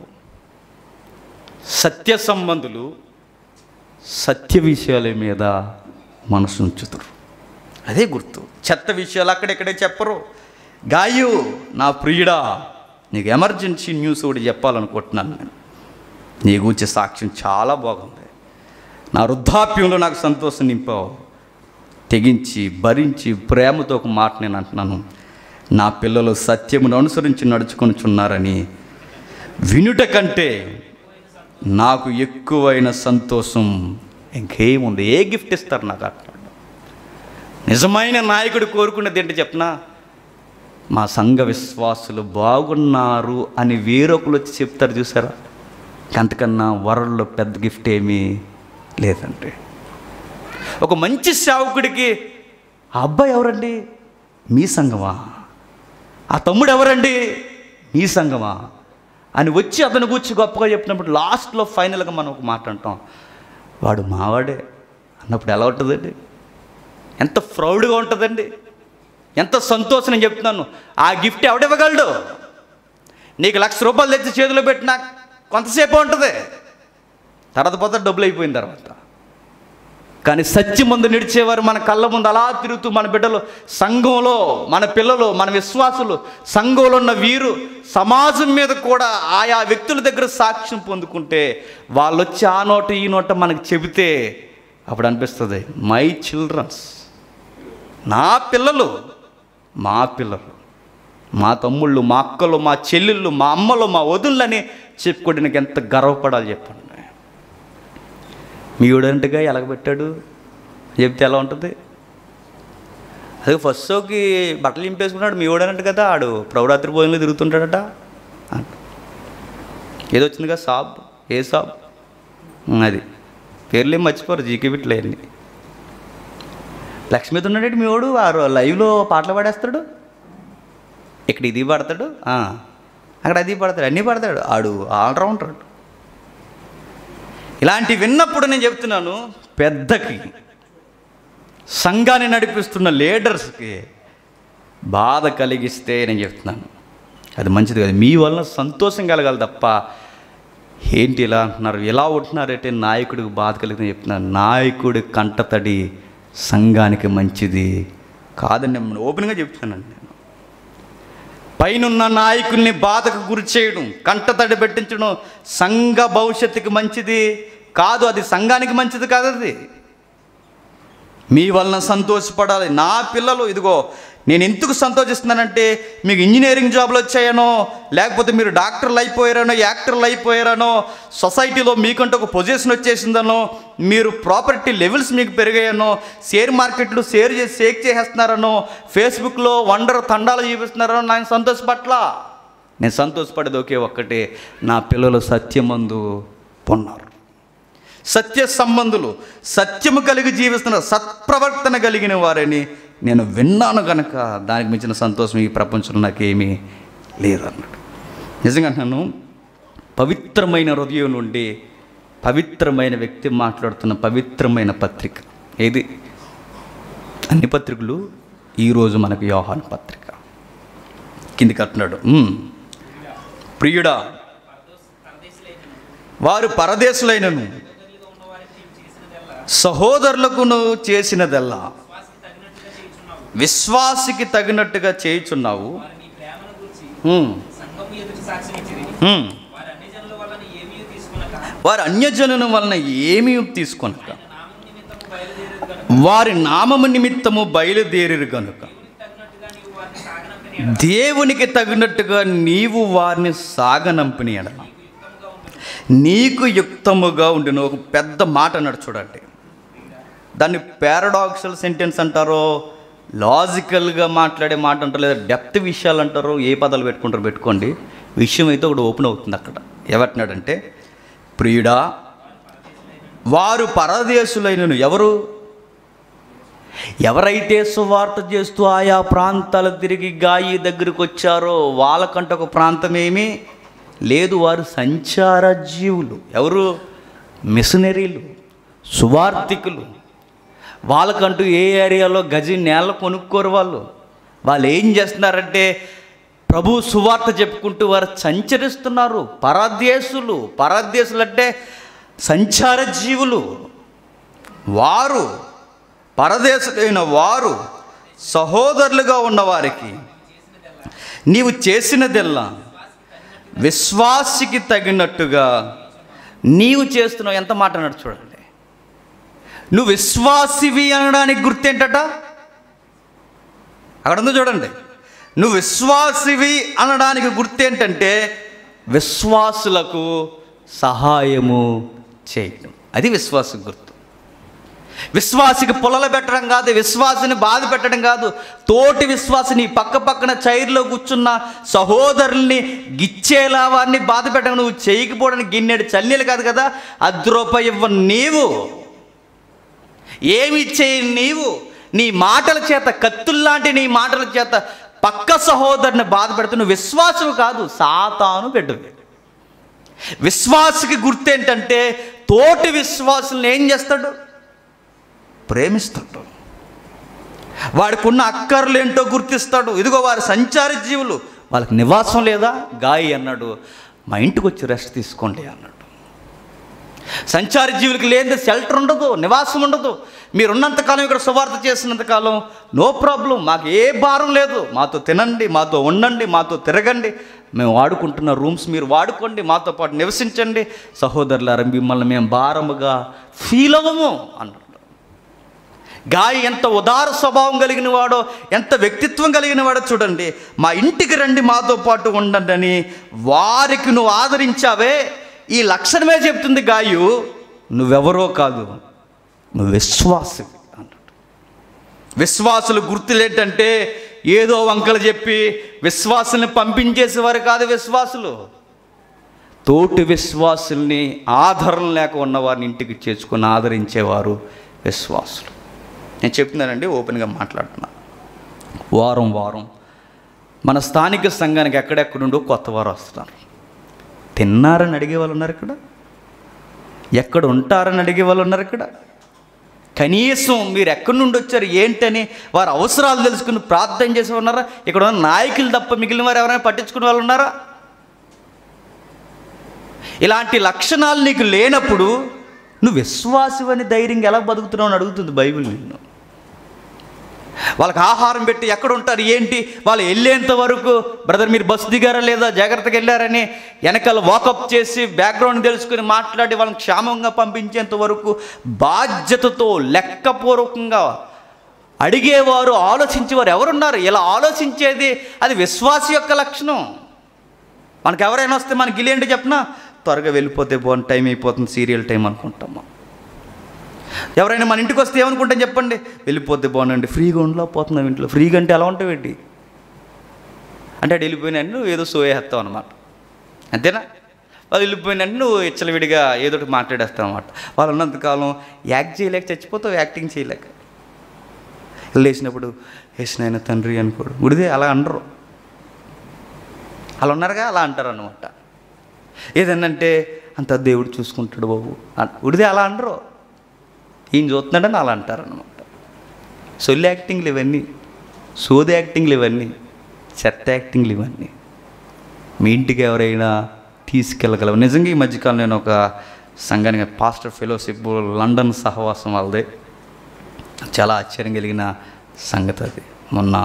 సత్య సంబంధులు సత్య విషయాల మీద మనసు ఉంచుతారు అదే గుర్తు చెత్త విషయాలు అక్కడెక్కడే చెప్పరు గాయు నా ప్రియుడా నీకు ఎమర్జెన్సీ న్యూస్ ఒకటి చెప్పాలనుకుంటున్నాను నేను నీ గురించి సాక్ష్యం చాలా బాగుంది నా వృద్ధాప్యంలో నాకు సంతోషం నింపావు తెగించి భరించి ప్రేమతో ఒక మాట నేను అంటున్నాను నా పిల్లలు సత్యమును అనుసరించి నడుచుకొనిచున్నారని వినుట కంటే నాకు ఎక్కువైన సంతోషం ఇంకేముంది ఏ గిఫ్ట్ ఇస్తారు నాకు అట్లా నిజమైన నాయకుడు కోరుకునేది ఏంటి చెప్పనా మా సంఘ విశ్వాసులు బాగున్నారు అని వేరొకరు వచ్చి చెప్తారు చూసారా అంతకన్నా వరల్లో పెద్ద గిఫ్ట్ ఏమీ లేదండి ఒక మంచి సేవకుడికి ఆ అబ్బాయి ఎవరండి మీ సంఘమా ఆ తమ్ముడు ఎవరండి మీ సంఘమా అని వచ్చి అతను కూర్చి గొప్పగా చెప్పినప్పుడు లాస్ట్లో ఫైనల్గా మనం ఒక మాట అంటాం వాడు మావాడే అన్నప్పుడు ఎలా ఉంటుందండి ఎంత ప్రౌడ్గా ఉంటుందండి ఎంత సంతోషం నేను చెప్తున్నాను ఆ గిఫ్ట్ ఎవడివ్వగలడు నీకు లక్ష రూపాయలు తెచ్చి చేతిలో పెట్టినా కొంతసేపు ఉంటుంది తర్వాత పోతే డబ్బులు అయిపోయిన తర్వాత కానీ సత్యం ముందు నిడిచేవారు మన కళ్ళ ముందు అలా తిరుగుతూ మన బిడ్డలు సంఘంలో మన పిల్లలు మన విశ్వాసులు సంఘంలో ఉన్న వీరు సమాజం మీద కూడా ఆయా వ్యక్తుల దగ్గర సాక్ష్యం పొందుకుంటే వాళ్ళు వచ్చి ఆ నోట ఈ నోట మనకి చెబితే అప్పుడు అనిపిస్తుంది మై చిల్డ్రన్స్ నా పిల్లలు మా పిల్లలు మా తమ్ముళ్ళు మా అక్కలు మా చెల్లెళ్ళు మా అమ్మలు మా వదుళ్ళని చెప్పుకోవడానికి ఎంత గర్వపడాలి చెప్పండి మీ ఊడంటగా ఎలగబెట్టాడు చెప్తే ఎలా ఉంటుంది అదే ఫస్ట్ షోకి బట్టలు చింపేసుకున్నాడు మీ ఊడనంట కదా ఆడు ప్రౌరాత్రి భోజనంలో తిరుగుతుంటాడట అంట. ఏదో వచ్చింది కదా సాబ్ ఏ సాబ్ ఉమ్, అది పేర్లేం మర్చిపోరు జీకే బిట్లేండి లక్ష్మీ ఉన్నాడు మీ వాడు ఆ రో- లైవ్లో పాటలు పాడేస్తాడు ఇక్కడ ఇది పాడతాడు ఆ, అక్కడ అది పాడతాడు అన్నీ పాడతాడు ఆడు ఆల్రౌండర్ ఇలాంటి విన్నప్పుడు నేను చెప్తున్నాను పెద్దకి సంఘాన్ని నడిపిస్తున్న లీడర్స్కి బాధ కలిగిస్తే నేను చెప్తున్నాను అది మంచిది కాదు మీ వలన సంతోషం కలగాలి తప్ప ఏంటి ఇలా అంటున్నారు ఎలా ఉంటున్నారంటే నాయకుడికి బాధ కలిగిందని చెప్తున్నాను నాయకుడి కంటతడి సంఘానికి మంచిది కాదని నేను ఓపెన్గా చెప్తున్నానండి నేను పైనున్న నాయకుల్ని బాధకు గురి చేయడం కంటతడి పెట్టించడం సంఘ భవిష్యత్తుకి మంచిది కాదు అది సంఘానికి మంచిది కాదు అది మీ వలన సంతోషపడాలి నా పిల్లలు ఇదిగో నేను ఎందుకు సంతోషిస్తున్నానంటే మీకు ఇంజనీరింగ్ జాబ్లు వచ్చాయనో లేకపోతే మీరు డాక్టర్లు అయిపోయారనో యాక్టర్లు అయిపోయారనో సొసైటీలో మీకంటూ ఒక పొజిషన్ వచ్చేసిందనో మీరు ప్రాపర్టీ లెవెల్స్ మీకు పెరిగాయనో షేర్ మార్కెట్లు షేర్ చేసి షేక్ చేసేస్తున్నారనో ఫేస్బుక్లో వండర్ తండాలు చూపిస్తున్నారనో నేను సంతోషపట్ల నేను సంతోషపడేది ఒకే ఒక్కటే నా పిల్లలు సత్యమందు పొన్నారు సత్య సంబంధులు సత్యము కలిగి జీవిస్తున్న సత్ప్రవర్తన కలిగిన వారని నేను విన్నాను కనుక దానికి మించిన సంతోషం ఈ ప్రపంచంలో నాకేమీ లేదన్నాడు నిజంగా నన్ను పవిత్రమైన హృదయం నుండి పవిత్రమైన వ్యక్తి మాట్లాడుతున్న పవిత్రమైన పత్రిక ఏది అన్ని పత్రికలు ఈరోజు మనకు యోహాన్ పత్రిక కిందికి అంటున్నాడు "ఉమ్, ప్రియుడా వారు పరదేశులైనను సహోదరులకు నువ్వు చేసినదల్లా విశ్వాసికి తగినట్టుగా చేయుచున్నావు వారి నీ ప్రేమను గురించి హ్మ్, సంఘము ఎదుటి సాక్ష్యం ఇచ్చిరి హ్మ్. వారి అన్ని జనుల వలన ఏమీ తీసుకునక వారి అన్యజనుల వలన ఏమీ తీసుకొనక నామం నిమిత్తము బయలుదేరేది కనుక వారి నామము నిమిత్తము బయలుదేరిరు గనుక తగినట్టుగా నీవు వారిని సాగనంపిన దేవునికి తగినట్టుగా నీవు వారిని సాగనంపిన ఎడల నీకు యుక్తముగా ఉండిన ఒక పెద్ద మాట అన్నాడు చూడండి దాన్ని పారాడాక్సల్ సెంటెన్స్ అంటారో లాజికల్గా మాట్లాడే మాట అంటారు లేదా డెప్త్ విషయాలు అంటారో ఏ పదాలు పెట్టుకుంటారో పెట్టుకోండి విషయం అయితే ఒకటి ఓపెన్ అవుతుంది అక్కడ ఏమంటున్నాడంటే ప్రియుడా వారు పరదేశులైనను ఎవరు ఎవరైతే సువార్త చేస్తూ ఆయా ప్రాంతాలు తిరిగి గాయి దగ్గరికి వచ్చారో వాళ్ళకంటే ఒక ప్రాంతం ఏమీ లేదు వారు సంచార జీవులు ఎవరు మిషనరీలు సువార్థికులు వాళ్ళకంటూ ఏ ఏరియాలో గజి నేల కొనుక్కోరు వాళ్ళు వాళ్ళు ఏం చేస్తున్నారంటే ప్రభు సువార్త చెప్పుకుంటూ వారు సంచరిస్తున్నారు పరదేశులు పరదేశులు అంటే సంచార జీవులు వారు పరదేశులైన వారు సహోదరులుగా ఉన్నవారికి నీవు చేసినదెల్లా విశ్వాసికి తగినట్టుగా నీవు చేస్తున్నావు ఎంత మాట అన్నాడు చూడండి నువ్వు విశ్వాసివి అనడానికి గుర్తేంటట అక్కడ ఉందో చూడండి నువ్వు విశ్వాసివి అనడానికి గుర్తేంటంటే విశ్వాసులకు సహాయము చేయడం అది విశ్వాస గుర్తు విశ్వాసికి పొలలు పెట్టడం కాదు విశ్వాసిని బాధ పెట్టడం కాదు తోటి విశ్వాసిని పక్క పక్కన చైర్లో కూర్చున్న సహోదరుల్ని గిచ్చేలా వారిని బాధ పెట్టడం నువ్వు చేయకపోవడానికి గిన్నెడు చల్లీలు కాదు కదా అర్ధ రూపాయి ఇవ్వ నీవు ఏమి చేయి నీవు నీ మాటల చేత కత్తుల్లాంటి నీ మాటల చేత పక్క సహోదరుని బాధ పెడుతూ నువ్వు విశ్వాసం కాదు సాతాను బిడ్డవి విశ్వాసకి గుర్తేంటంటే తోటి విశ్వాసుల్ని ఏం చేస్తాడు ప్రేమిస్తాడు వాడికి ఉన్న అక్కర్లేంటో గుర్తిస్తాడు ఇదిగో వారి సంచార జీవులు వాళ్ళకి నివాసం లేదా గాయి అన్నాడు మా ఇంటికి వచ్చి రెస్ట్ తీసుకోండి అన్నాడు సంచార జీవులకి లేని షెల్టర్ ఉండదు నివాసం ఉండదు మీరున్నంతకాలం ఇక్కడ సువార్త చేసినంతకాలం నో ప్రాబ్లం మాకు ఏ భారం లేదు మాతో తినండి మాతో ఉండండి మాతో తిరగండి మేము వాడుకుంటున్న రూమ్స్ మీరు వాడుకోండి మాతో పాటు నివసించండి సహోదరులారా మిమ్మల్ని మేము భారముగా ఫీల్ అవ్వము అన్నాడు గాయ ఎంత ఉదార స్వభావం కలిగిన వాడో ఎంత వ్యక్తిత్వం కలిగిన వాడో చూడండి మా ఇంటికి రండి మాతో పాటు ఉండండి అని వారికి నువ్వు ఆదరించావే ఈ లక్షణమే చెప్తుంది గాయు నువ్వెవరో కాదు నువ్వు విశ్వాసి అన్నాడు విశ్వాసులు గుర్తులేంటంటే ఏదో వంకలు చెప్పి విశ్వాసుల్ని పంపించేసేవారు కాదు విశ్వాసులు తోటి విశ్వాసుల్ని ఆదరణ లేక ఉన్నవారిని ఇంటికి చేర్చుకొని ఆదరించేవారు విశ్వాసులు నేను చెప్తున్నానండి ఓపెన్గా మాట్లాడుతున్నా వారం వారం మన స్థానిక సంఘానికి ఎక్కడెక్కడుండో కొత్త వారు వస్తున్నారు తిన్నారని అడిగే వాళ్ళు ఉన్నారు ఇక్కడ ఎక్కడ ఉంటారని అడిగే వాళ్ళు ఉన్నారు ఇక్కడ కనీసం మీరు ఎక్కడి నుండి వచ్చారు ఏంటని వారి అవసరాలు తెలుసుకుని ప్రార్థన చేసి ఉన్నారా ఇక్కడ ఉన్న నాయకులు తప్ప మిగిలిన వారు ఎవరైనా పట్టించుకునే వాళ్ళు ఉన్నారా ఇలాంటి లక్షణాలు నీకు లేనప్పుడు నువ్వు విశ్వాసమని ధైర్యంగా ఎలా బతుకుతున్నావు అని అడుగుతుంది బైబిల్ నిన్ను వాళ్ళకి ఆహారం పెట్టి ఎక్కడ ఉంటారు ఏంటి వాళ్ళు వెళ్ళేంత వరకు బ్రదర్ మీరు బస్సు దిగారా లేదా జాగ్రత్తగా వెళ్ళారని వెనకాల వాకప్ చేసి బ్యాక్గ్రౌండ్ తెలుసుకుని మాట్లాడి వాళ్ళని క్షేమంగా పంపించేంత వరకు బాధ్యతతో లెక్కపూర్వకంగా అడిగేవారు ఆలోచించేవారు ఎవరున్నారు ఇలా ఆలోచించేది అది విశ్వాస యొక్క లక్షణం మనకు ఎవరైనా వస్తే మనకి ఇల్లేంటి చెప్పినా త్వరగా వెళ్ళిపోతే బాగుంది టైం అయిపోతుంది సీరియల్ టైం అనుకుంటాం మనం ఎవరైనా మన ఇంటికి వస్తే ఏమనుకుంటాం చెప్పండి వెళ్ళిపోతే బాగుండండి ఫ్రీగా ఉండలేకపోతున్నాం ఇంట్లో ఫ్రీగా అంటే ఎలా ఉంటావు ఏంటి అంటే అటు వెళ్ళిపోయినంటే నువ్వు ఏదో సోయేస్తావు అనమాట అంతేనా వాళ్ళు వెళ్ళిపోయినంటే నువ్వు ఇచ్చలవిడిగా ఏదో ఒకటి మాట్లాడేస్తావు అనమాట వాళ్ళు ఉన్నంతకాలం యాక్ట్ చేయలేక చచ్చిపోతావు యాక్టింగ్ చేయలేక లేచినప్పుడు వేసినాయన తండ్రి అనుకోడు ఉడిదే అలా అనరు అలా ఉన్నారుగా అలా అంటారు అనమాట ఏదన్నంటే అంత దేవుడు చూసుకుంటాడు బాబు అన్- ఉడిదే అలా అనరు ఈయన చూస్తున్నాడని అలా అంటారు అనమాట సొల్లి యాక్టింగ్లు ఇవన్నీ సోది యాక్టింగ్లు ఇవన్నీ చెత్త యాక్టింగ్లు ఇవన్నీ మీ ఇంటికి ఎవరైనా తీసుకెళ్ళగలవు నిజంగా ఈ మధ్యకాలం నేను ఒక సంఘానికి పాస్టర్ ఫెలోషిప్ లండన్ సహవాసం వాళ్ళదే చాలా ఆశ్చర్యం కలిగిన సంగతి అది మొన్న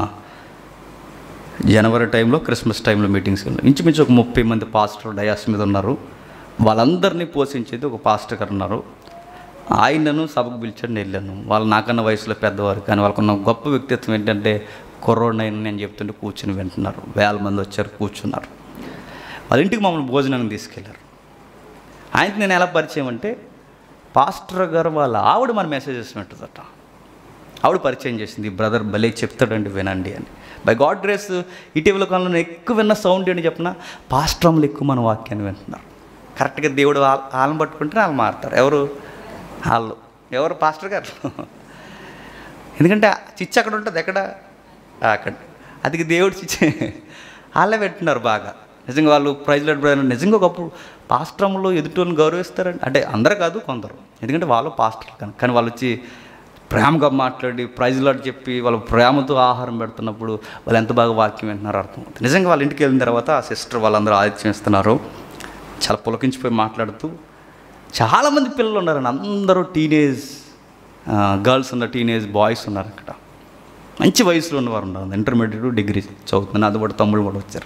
జనవరి టైంలో క్రిస్మస్ టైంలో మీటింగ్స్ ఉన్నాయి. ఇంచుమించు ఒక ముప్పై మంది పాస్టర్ డయాస్ మీద ఉన్నారు వాళ్ళందరినీ పోషించేది ఒక పాస్టర్ గారు ఉన్నారు ఆయనను సభకు పిలిచాడు నేను వెళ్ళాను వాళ్ళు నాకన్నా వయసులో పెద్దవారు కానీ వాళ్ళకున్న గొప్ప వ్యక్తిత్వం ఏంటంటే కొరోనా నేను చెప్తుంటే కూర్చుని వింటున్నారు వేల మంది వచ్చారు కూర్చున్నారు వాళ్ళ ఇంటికి మమ్మల్ని భోజనానికి తీసుకెళ్లారు ఆయనకి నేను ఎలా పరిచయం అంటే పాస్టర్ గారు వాళ్ళ ఆవిడ మన మెసేజెస్ వింటుందట ఆవిడ పరిచయం చేసింది బ్రదర్ భలే చెప్తాడండి వినండి అని బై గాడ్ గ్రేస్ ఇటీవల కాలంలో ఎక్కువ విన్న సౌండ్ ఏంటి చెప్పిన పాస్ట్రమ్లు ఎక్కువ మన వాక్యాన్ని వింటున్నారు కరెక్ట్గా దేవుడు వాళ్ళ- వాళ్ళని పట్టుకుంటే వాళ్ళు మారుతారు ఎవరు వాళ్ళు ఎవరు పాస్టర్ గారు ఎందుకంటే ఆ చిచ్చు అక్కడ ఉంటుంది ఎక్కడ ఆ, అక్కడ అది దేవుడు చిచ్చు వాళ్ళే పెట్టున్నారు బాగా నిజంగా వాళ్ళు ప్రైజ్ లెట్ బ్రదర్ నిజంగా ఒకప్పుడు పాస్ట్రమ్లో ఎదుటోళ్ళని గౌరవిస్తారండి అంటే అందరూ కాదు కొందరు ఎందుకంటే వాళ్ళు పాస్టర్లు కానీ కానీ వాళ్ళు వచ్చి ప్రేమగా మాట్లాడి ప్రైజ్ లాట్ చెప్పి వాళ్ళ ప్రేమతో ఆహారం పెడుతున్నప్పుడు వాళ్ళు ఎంత బాగా వాక్యం వింటున్నారో అర్థమవుతుంది నిజంగా వాళ్ళ ఇంటికి వెళ్ళిన తర్వాత ఆ సిస్టర్ వాళ్ళందరూ ఆతిథ్యం ఇస్తున్నారు చాలా పులకించిపోయి మాట్లాడుతూ చాలామంది పిల్లలు ఉన్నారండి అందరూ టీనేజ్ గర్ల్స్ ఉన్నారు టీనేజ్ బాయ్స్ ఉన్నారు అక్కడ మంచి వయసులో ఉన్నవారు ఉన్నారు ఇంటర్మీడియట్ డిగ్రీ చదువుతున్నారు అది కూడా తమ్ముళ్ళు కూడా వచ్చారు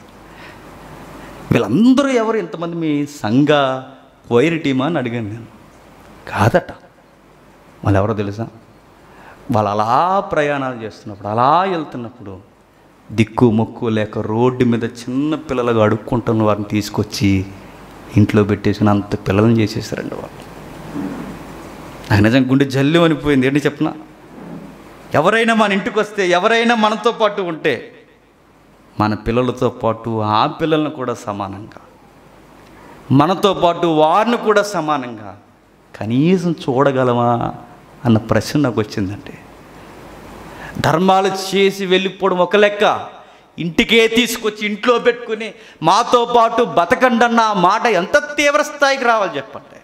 వీళ్ళందరూ ఎవరు ఇంతమంది మీ సంఘ వైర్ టీమా అని అడిగాను నేను కాదట వాళ్ళు ఎవరో తెలుసా వాళ్ళు అలా ప్రయాణాలు చేస్తున్నప్పుడు అలా వెళ్తున్నప్పుడు దిక్కు మొక్కు లేక రోడ్డు మీద చిన్న పిల్లలుగా అడుక్కుంటున్న వారిని తీసుకొచ్చి ఇంట్లో పెట్టేసిన అంత పిల్లల్ని చేసేసారండి వాళ్ళు నాకు నిజంగా గుండె జల్లు అనిపోయింది ఏంటి చెప్పనా ఎవరైనా మన ఇంటికి వస్తే ఎవరైనా మనతో పాటు ఉంటే మన పిల్లలతో పాటు ఆ పిల్లలను కూడా సమానంగా మనతో పాటు వారిని కూడా సమానంగా కనీసం చూడగలమా అన్న ప్రశ్న నాకు వచ్చిందండి ధర్మాలు చేసి వెళ్ళిపోవడం ఒక లెక్క ఇంటికే తీసుకొచ్చి ఇంట్లో పెట్టుకుని మాతో పాటు బతకండి అన్న ఆ మాట ఎంత తీవ్ర స్థాయికి రావాలి చెప్పండి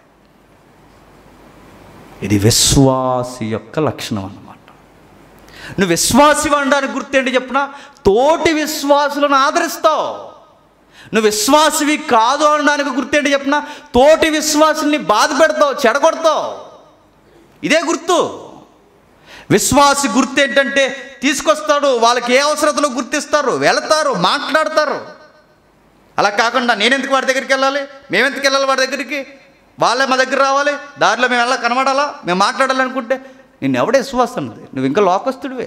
ఇది విశ్వాసి యొక్క లక్షణం అన్నమాట నువ్వు విశ్వాసి అనడానికి గుర్తేంటి చెప్పిన తోటి విశ్వాసులను ఆదరిస్తావు నువ్వు విశ్వాసివి కాదు అనడానికి గుర్తేంటి చెప్పిన తోటి విశ్వాసుల్ని బాధ పెడతావు చెడగొడతావు ఇదే గుర్తు విశ్వాసి గుర్తు ఏంటంటే తీసుకొస్తాడు వాళ్ళకి ఏ అవసరతలో గుర్తిస్తారు వెళతారు మాట్లాడతారు అలా కాకుండా నేనెందుకు వాడి దగ్గరికి వెళ్ళాలి మేమెందుకు వెళ్ళాలి వాడి దగ్గరికి వాళ్ళే మా దగ్గర రావాలి దారిలో మేము ఎలా కనబడాలా మేము మాట్లాడాలి అనుకుంటే నిన్ను ఎవడే విశ్వాసం అన్నది నువ్వు ఇంకా లోకస్తుడివే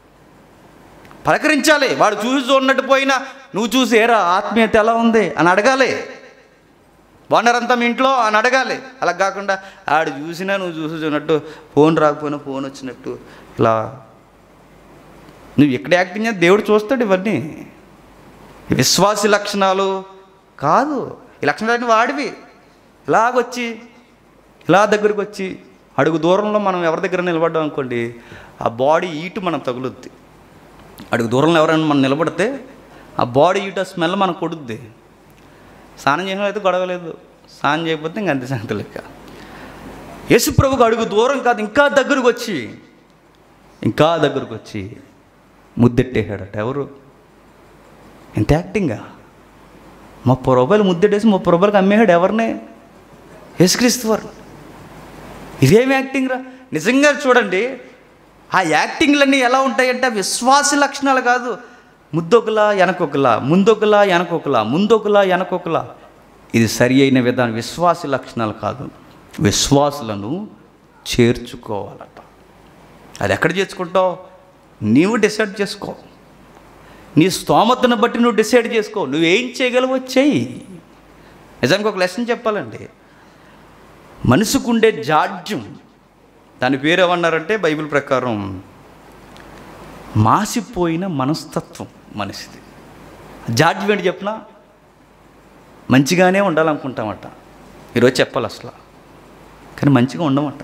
పలకరించాలి వాడు చూసి చూడనట్టు పోయినా నువ్వు చూసి ఏరా ఆత్మీయత ఎలా ఉంది అని అడగాలి బాగున్నారంతా మీ ఇంట్లో అని అడగాలి అలా కాకుండా ఆడు చూసినా నువ్వు చూసి చూసినట్టు ఫోన్ రాకపోయినా ఫోన్ వచ్చినట్టు ఇలా నువ్వు ఎక్కడ యాక్టింగ్ చేస్తే దేవుడు చూస్తాడు ఇవన్నీ ఈ విశ్వాసి లక్షణాలు కాదు ఈ లక్షణాలు వాడివి ఇలాగొచ్చి ఇలా దగ్గరికి వచ్చి అడుగు దూరంలో మనం ఎవరి దగ్గర నిలబడ్డాం అనుకోండి ఆ బాడీ ఈటు మనం తగులుద్ది అడుగు దూరంలో ఎవరైనా మనం నిలబడితే ఆ బాడీ ఈట స్మెల్ మనకు కొడుద్ది స్నానం చేయడం అయితే గొడవ లేదు స్నానం చేయకపోతే ఇంక అంతే సంగతి లెక్క యేసుప్రభుకు అడుగు దూరం కాదు ఇంకా దగ్గరకు వచ్చి ఇంకా దగ్గరకు వచ్చి ముద్దెట్టేశాడట ఎవరు ఎంత యాక్టింగా ముప్పై రూపాయలు ముద్దెట్టేసి ముప్పై రూపాయలకి అమ్మేశాడు ఎవరిని యేసుక్రీస్తు వారు ఇదేం యాక్టింగ్ రా నిజంగా చూడండి ఆ యాక్టింగ్లన్నీ ఎలా ఉంటాయంటే అవి విశ్వాసి లక్షణాలు కాదు ముద్దొకలా వెనకొకలా ముందొకలా వెనకొకలా ముందొకలా వెనకొకలా ఇది సరి అయిన విధానం విశ్వాసి లక్షణాలు కాదు విశ్వాసులను చేర్చుకోవాలట అది ఎక్కడ చేర్చుకుంటావు నీవు డిసైడ్ చేసుకో నీ స్తోమతను బట్టి నువ్వు డిసైడ్ చేసుకో నువ్వేం చేయగలవో చెయ్యి నిజానికి ఒక లెసన్ చెప్పాలండి మనసుకుండే జాడ్యం దాని పేరు ఏమన్నారంటే బైబిల్ ప్రకారం మాసిపోయిన మనస్తత్వం మనిషిది జాడ్యం ఏంటి చెప్పిన మంచిగానే ఉండాలనుకుంటామట ఈరోజు చెప్పాలి అసలు కానీ మంచిగా ఉండమట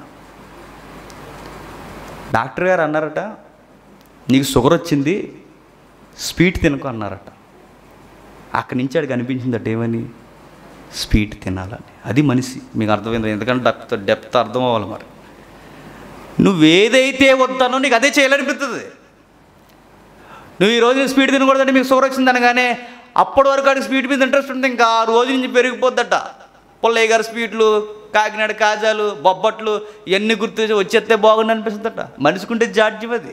డాక్టర్ గారు అన్నారట నీకు షుగర్ వచ్చింది స్వీట్ తినకు అన్నారట అక్కడి నుంచి ఆడికి అనిపించిందట ఏమని స్వీట్ తినాలని అది మనిషి మీకు అర్థమైంది ఎందుకంటే డెప్త్ డెప్త్ అర్థం అవ్వాలి మరి నువ్వేదైతే వద్దానో నీకు అదే చేయాలనిపిస్తుంది నువ్వు ఈ రోజు స్పీడ్ తినకూడదంటే మీకు షుగర్ వచ్చింది అనగానే అప్పటి వరకు ఆడికి స్పీడ్ మీద ఇంట్రెస్ట్ ఉంటుంది ఇంకా ఆ రోజు నుంచి పెరిగిపోద్దట పుల్లయ్య గారి స్వీట్లు కాకినాడ కాజాలు బొబ్బట్లు ఇవన్నీ గుర్తు వచ్చేస్తే బాగుండు అనిపిస్తుందట మనిషికుంటే జాడ్యం అది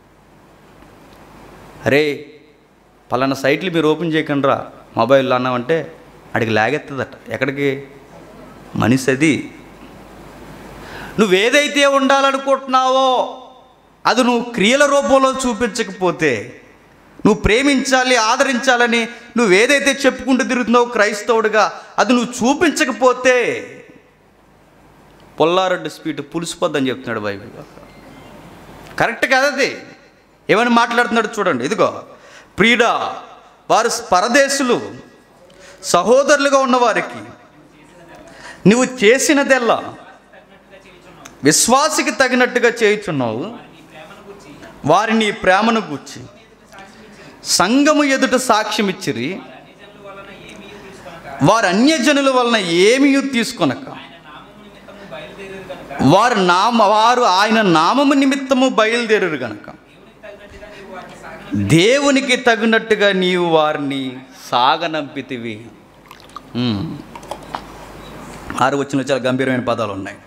అరే పలానా సైట్లు మీరు ఓపెన్ చేయకండి రా మొబైల్లో అన్నామంటే అడిగి లాగెత్తదట ఎక్కడికి మనిషి అది నువ్వేదైతే ఉండాలనుకుంటున్నావో అది నువ్వు క్రియల రూపంలో చూపించకపోతే నువ్వు ప్రేమించాలి ఆదరించాలని నువ్వేదైతే చెప్పుకుంటూ తిరుగుతున్నావో క్రైస్తవుడిగా అది నువ్వు చూపించకపోతే పొల్లారెడ్డి స్పీడ్ పులిసిపోద్దని చెప్తున్నాడు బైబిల్ కరెక్ట్ కదా అది ఏమని మాట్లాడుతున్నాడు చూడండి ఇదిగో ప్రియుడా వారు పరదేశులు సహోదరులుగా ఉన్నవారికి నువ్వు చేసినదెల్లా విశ్వాసికి తగినట్టుగా చేయుచున్నావు వారిని ఈ ప్రేమను గూర్చి సంఘము ఎదుట సాక్ష్యం ఇచ్చిరి వారు అన్యజనుల వలన ఏమీ తీసుకొనక వారు నామ వారు ఆయన నామము నిమిత్తము బయలుదేరరు గనక దేవునికి తగినట్టుగా నీవు వారిని సాగనంపితివి ఉమ్. ఆరు వచ్చిన చాలా గంభీరమైన పదాలు ఉన్నాయి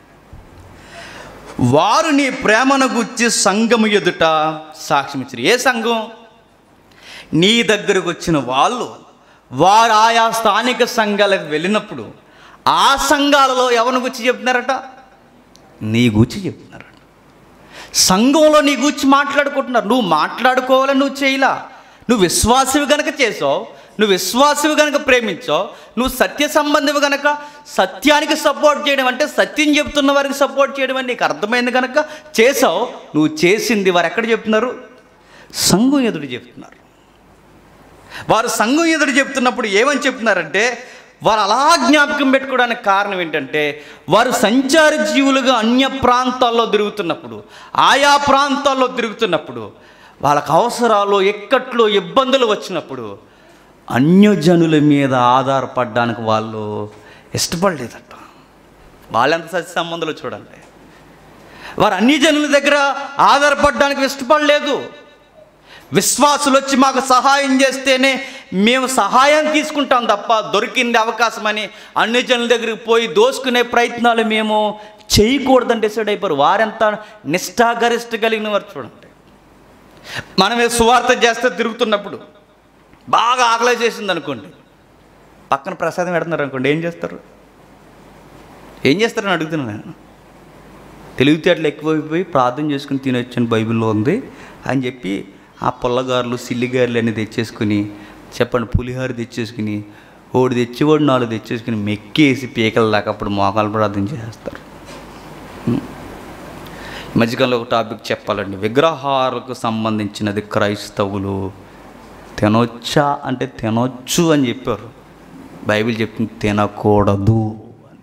వారు నీ ప్రేమను గుచ్చి సంఘము ఎదుట సాక్ష్యం ఇచ్చారు ఏ సంఘం నీ దగ్గరకు వచ్చిన వాళ్ళు వారు ఆయా స్థానిక సంఘాలకు వెళ్ళినప్పుడు ఆ సంఘాలలో ఎవరిని గురించి చెప్తున్నారట నీ గూర్చి చెప్తున్నారట సంఘంలో నీ గూర్చి మాట్లాడుకుంటున్నారు నువ్వు మాట్లాడుకోవాలని నువ్వు చేయలా నువ్వు విశ్వాసవి గనక చేసావు నువ్వు విశ్వాసవి గనక ప్రేమించావు నువ్వు సత్య సంబంధివి గనక సత్యానికి సపోర్ట్ చేయడం అంటే సత్యం చెప్తున్న వారికి సపోర్ట్ చేయడం అని నీకు అర్థమైంది గనక చేసావు నువ్వు చేసింది వారు ఎక్కడ చెప్తున్నారు సంఘం ఎదురు చెప్తున్నారు వారు సంఘం ఎదురు చెప్తున్నప్పుడు ఏమని చెప్తున్నారంటే వారు అలా జ్ఞాపకం పెట్టుకోవడానికి కారణం ఏంటంటే వారు సంచార జీవులుగా అన్య ప్రాంతాల్లో తిరుగుతున్నప్పుడు ఆయా ప్రాంతాల్లో తిరుగుతున్నప్పుడు వాళ్ళకి అవసరాలు ఎక్కట్లో ఇబ్బందులు వచ్చినప్పుడు అన్యజనుల మీద ఆధారపడడానికి వాళ్ళు ఇష్టపడలేదట వాళ్ళెంత సత్య సంబంధాలు చూడండి వారు అన్యజనుల దగ్గర ఆధారపడడానికి ఇష్టపడలేదు విశ్వాసులు వచ్చి మాకు సహాయం చేస్తేనే మేము సహాయం తీసుకుంటాం తప్ప దొరికింది అవకాశమని అన్ని జనుల దగ్గరికి పోయి దోసుకునే ప్రయత్నాలు మేము చేయకూడదని డిసైడ్ అయిపోయారు వారెంత నిష్ఠాగరిష్ట కలిగిన వారు చూడండి మనమే సువార్త చేస్తే తిరుగుతున్నప్పుడు బాగా ఆకలి చేసింది అనుకోండి పక్కన ప్రసాదం పెడుతున్నారు అనుకోండి ఏం చేస్తారు ఏం చేస్తారని అడుగుతున్నాను నేను తెలివితేటలు ఎక్కువైపోయి ప్రార్థన చేసుకుని తినొచ్చని బైబిల్లో ఉంది అని చెప్పి ఆ పుల్లగారులు సిల్లిగారులు అన్నీ తెచ్చేసుకుని చెప్పండి పులిహోర తెచ్చేసుకుని ఓడి తెచ్చేవాడు నాలుగు తెచ్చేసుకుని మెక్కేసి పీకల దాకా అప్పుడు మోకాలు ప్రార్థన చేస్తారు ఉం. ఈ మధ్యకాలంలో ఒక టాపిక్ చెప్పాలండి విగ్రహాలకు సంబంధించినది క్రైస్తవులు తినొచ్చా అంటే తినొచ్చు అని చెప్పారు బైబిల్ చెప్తుంది తినకూడదు అని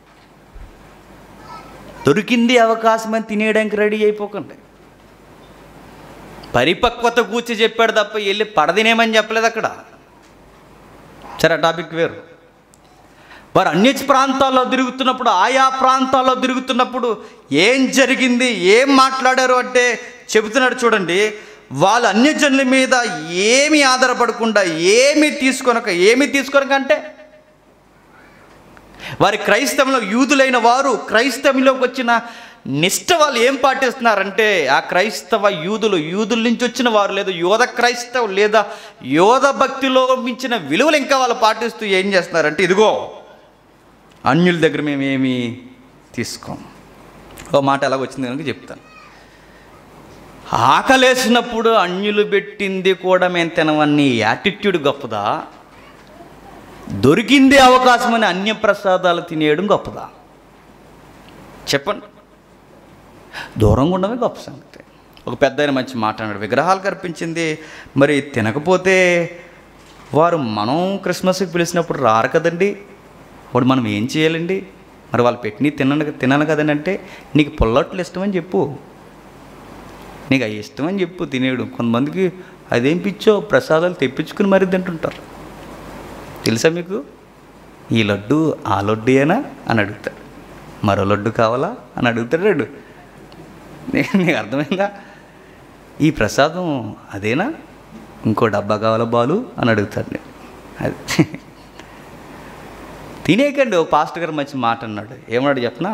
దొరికింది అవకాశం అని తినేయడానికి రెడీ అయిపోకండి పరిపక్వత కూర్చి చెప్పాడు తప్ప వెళ్ళి పడదినేమని చెప్పలేదు అక్కడ సరే ఆ టాపిక్ వేరు వారు అన్ని ప్రాంతాల్లో తిరుగుతున్నప్పుడు ఆయా ప్రాంతాల్లో తిరుగుతున్నప్పుడు ఏం జరిగింది ఏం మాట్లాడారు అంటే చెబుతున్నాడు చూడండి వాళ్ళు అన్యజనుల మీద ఏమి ఆధారపడకుండా ఏమి తీసుకొనక ఏమి తీసుకొనక అంటే వారి క్రైస్తవంలో యూదులైన వారు క్రైస్తవంలోకి వచ్చిన నిష్ట వాళ్ళు ఏం పాటిస్తున్నారంటే ఆ క్రైస్తవ యూదులు యూదుల నుంచి వచ్చిన వారు లేదా యోధ క్రైస్తవ లేదా యోధ భక్తిలో మించిన విలువలు ఇంకా వాళ్ళు పాటిస్తూ ఏం చేస్తున్నారంటే ఇదిగో అన్యుల దగ్గర మేము ఏమి తీసుకోం ఓ మాట ఎలాగ వచ్చింది కనుక చెప్తాను ఆకలేసినప్పుడు అన్యులు పెట్టింది కూడా మేము తినవన్నీ యాటిట్యూడ్ గొప్పదా దొరికిందే అవకాశం అని అన్య ప్రసాదాలు తినేయడం గొప్పదా చెప్పండి దూరంగా ఉండమే గొప్ప సంగతి ఒక పెద్ద ఆయన మంచి మాట అన్నాడు విగ్రహాలు కనిపించింది మరి తినకపోతే వారు మనం క్రిస్మస్కి పిలిచినప్పుడు రారు కదండి వాడు మనం ఏం చేయాలండి మరి వాళ్ళు పెట్టిన తినను తినను కదండి అంటే నీకు పుల్లట్లు ఇష్టమని చెప్పు నీకు అవి ఇష్టమని చెప్పు తినేయడం కొంతమందికి అదేం పిచ్చో ప్రసాదాలు తెప్పించుకుని మరీ తింటుంటారు తెలుసా మీకు ఈ లడ్డు ఆ లడ్డూయేనా అని అడుగుతాడు మరో లడ్డు కావాలా అని అడుగుతాడు నీ- నీకు అర్థమైందా ఈ ప్రసాదం అదేనా ఇంకో డబ్బా కావాలా బాలు అని అడుగుతాడు నేను అది తినేకండి ఒక పాస్టర్ గారు మంచి మాట అన్నాడు ఏమన్నాడు చెప్పనా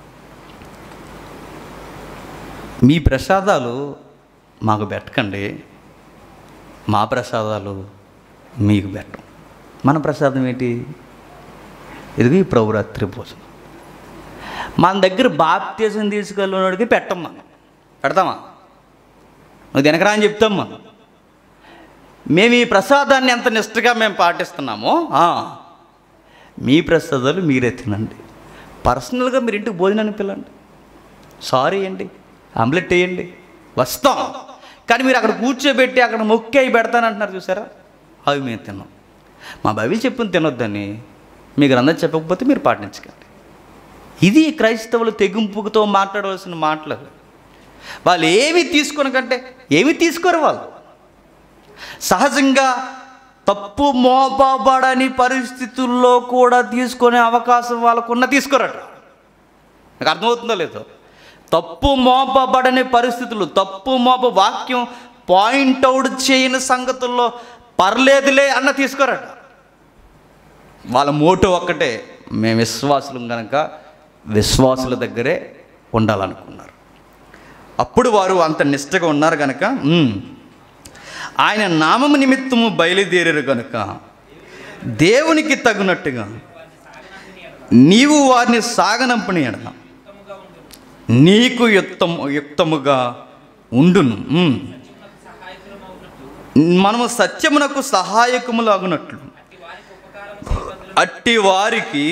మీ ప్రసాదాలు మాకు పెట్టకండి మా ప్రసాదాలు మీకు పెట్టం మన ప్రసాదం ఏంటి ఇది ఈ ప్రభురాత్రి భోజనం మన దగ్గర బాప్తీసం తీసుకెళ్ళినోడికి పెట్టం మనం పెడతామా నువ్వు తినకరా అని చెప్తాం మనం మేము ఈ ప్రసాదాన్ని ఎంత నిష్ఠగా మేము పాటిస్తున్నామో ఆ, మీ ప్రసాదాలు మీరే తినండి పర్సనల్గా మీరు ఇంటికి భోజనాన్ని పిల్లండి సారీ అండి ఆమ్లెట్ వేయండి వస్తాం కానీ మీరు అక్కడ కూర్చోబెట్టి అక్కడ మొక్కి అవి పెడతానంటున్నారు చూసారా అవి మేము తిన్నాం మా బైబిల్ చెప్పుని తినొద్దని మీకు అందరూ చెప్పకపోతే మీరు పాటించకండి ఇది క్రైస్తవులు తెగింపుతో మాట్లాడవలసిన మాటలు వాళ్ళు ఏమి తీసుకొనకంటే ఏమి తీసుకోరు వాళ్ళు సహజంగా తప్పు మోపబడని పరిస్థితుల్లో కూడా తీసుకునే అవకాశం వాళ్ళకున్న తీసుకోరట నాకు అర్థమవుతుందో లేదో తప్పు మోపబడని పరిస్థితులు తప్పు మోప వాక్యం పాయింట్అవుట్ చేయని సంగతుల్లో పర్లేదులే అన్న తీసుకోరట వాళ్ళ మోటో ఒక్కటే మేము విశ్వాసులం కనుక విశ్వాసుల దగ్గరే ఉండాలనుకున్నారు అప్పుడు వారు అంత నిష్టగా ఉన్నారు కనుక "ఉమ్, ఆయన నామము నిమిత్తము బయలుదేరారు కనుక దేవునికి తగినట్టుగా నీవు వారిని సాగనంపని ఎడల నీకు యుక్తము యుక్తముగా ఉండును ఉమ్. మనము సత్యమునకు సహాయకములాగునట్లు అట్టి వారికి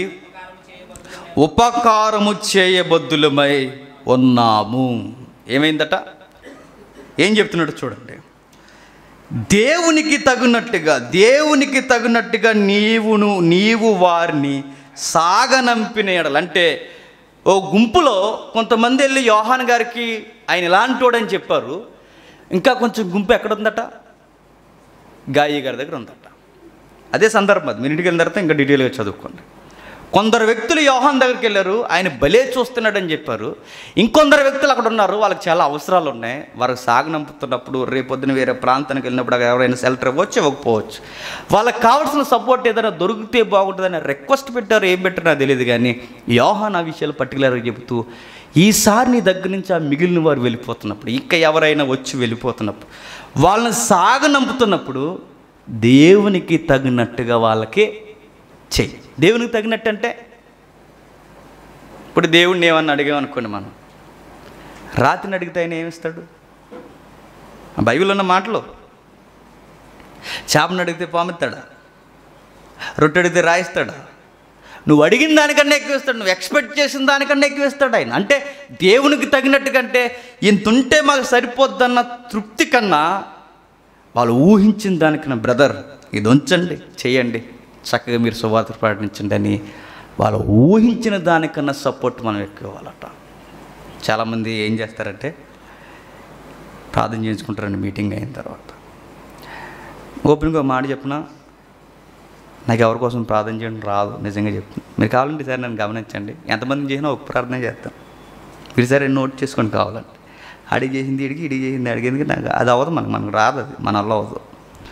ఉపకారము చేయబద్దులమై ఉన్నాము ఏమైందట ఏం చెప్తున్నాడు చూడండి దేవునికి తగినట్టుగా దేవునికి తగినట్టుగా నీవును నీవు వారిని సాగనంపిన ఎడలు అంటే ఓ గుంపులో కొంతమంది వెళ్ళి యోహాన్ గారికి ఆయన ఇలాంటి వాడని చెప్పారు ఇంకా కొంచెం గుంపు ఎక్కడ ఉందట గాయి గారి దగ్గర ఉందట అదే సందర్భం అది మీ ఇంటికి వెళ్ళిన తర్వాత ఇంకా డీటెయిల్గా చదువుకోండి కొందరు వ్యక్తులు యోహాన్ దగ్గరికి వెళ్ళారు ఆయన భలే చూస్తున్నాడని చెప్పారు ఇంకొందరు వ్యక్తులు అక్కడ ఉన్నారు వాళ్ళకి చాలా అవసరాలు ఉన్నాయి వారికి సాగనంపుతున్నప్పుడు రేపొద్దున వేరే ప్రాంతానికి వెళ్ళినప్పుడు అక్కడ ఎవరైనా సెల్టర్ ఇవ్వచ్చు ఇవ్వకపోవచ్చు వాళ్ళకి కావాల్సిన సపోర్ట్ ఏదైనా దొరికితే బాగుంటుందని రిక్వెస్ట్ పెట్టారు ఏం పెట్టారో నాకు తెలియదు కానీ యోహాన్ ఆ విషయాలు పర్టికులర్గా చెబుతూ ఈసారి నీ దగ్గర నుంచి ఆ మిగిలిన వారు వెళ్ళిపోతున్నప్పుడు ఇంకా ఎవరైనా వచ్చి వెళ్ళిపోతున్నప్పుడు వాళ్ళని సాగనంపుతున్నప్పుడు దేవునికి తగినట్టుగా వాళ్ళకి చెయ్యి దేవునికి తగినట్టు అంటే ఇప్పుడు దేవుడిని ఏమన్నా అడిగామనుకోండి మనం రాత్రిని అడిగితే ఆయన ఏమిస్తాడు ఆ బైబిల్ ఉన్న మాటలు చేపను అడిగితే పాముతాడా రొట్టె అడిగితే రాయిస్తాడా నువ్వు అడిగిన దానికన్నా ఎక్కువ ఇస్తాడు నువ్వు ఎక్స్పెక్ట్ చేసిన దానికన్నా ఎక్కువ ఇస్తాడు ఆయన అంటే దేవునికి తగినట్టు కంటే ఇంత ఉంటే మాకు సరిపోద్దన్న తృప్తి కన్నా వాళ్ళు ఊహించిన దానికన్నా బ్రదర్ ఇది ఉంచండి చేయండి చక్కగా మీరు సువార్త ప్రకటించండి అని వాళ్ళు ఊహించిన దానికన్నా సపోర్ట్ మనం ఎక్కువ ఇవ్వాలట చాలామంది ఏం చేస్తారంటే ప్రార్థన చేయించుకుంటారండి మీటింగ్ అయిన తర్వాత ఓపెన్గా ఒక మాట చెప్పిన నాకు ఎవరి కోసం ప్రార్థన చేయడం రాదు నిజంగా చెప్తాను మీరు కావాలంటే సార్ నన్ను గమనించండి ఎంతమంది చేసినా ఒక ప్రార్థన చేస్తాను మీరు సరే నోట్ చేసుకొని కావాలంటే అడిగి చేసింది ఇడికి ఇడిగి చేసింది అడిగింది నాకు అది అవ్వదు మనకు మనకు రాదు అది మన వల్ల అవ్వదు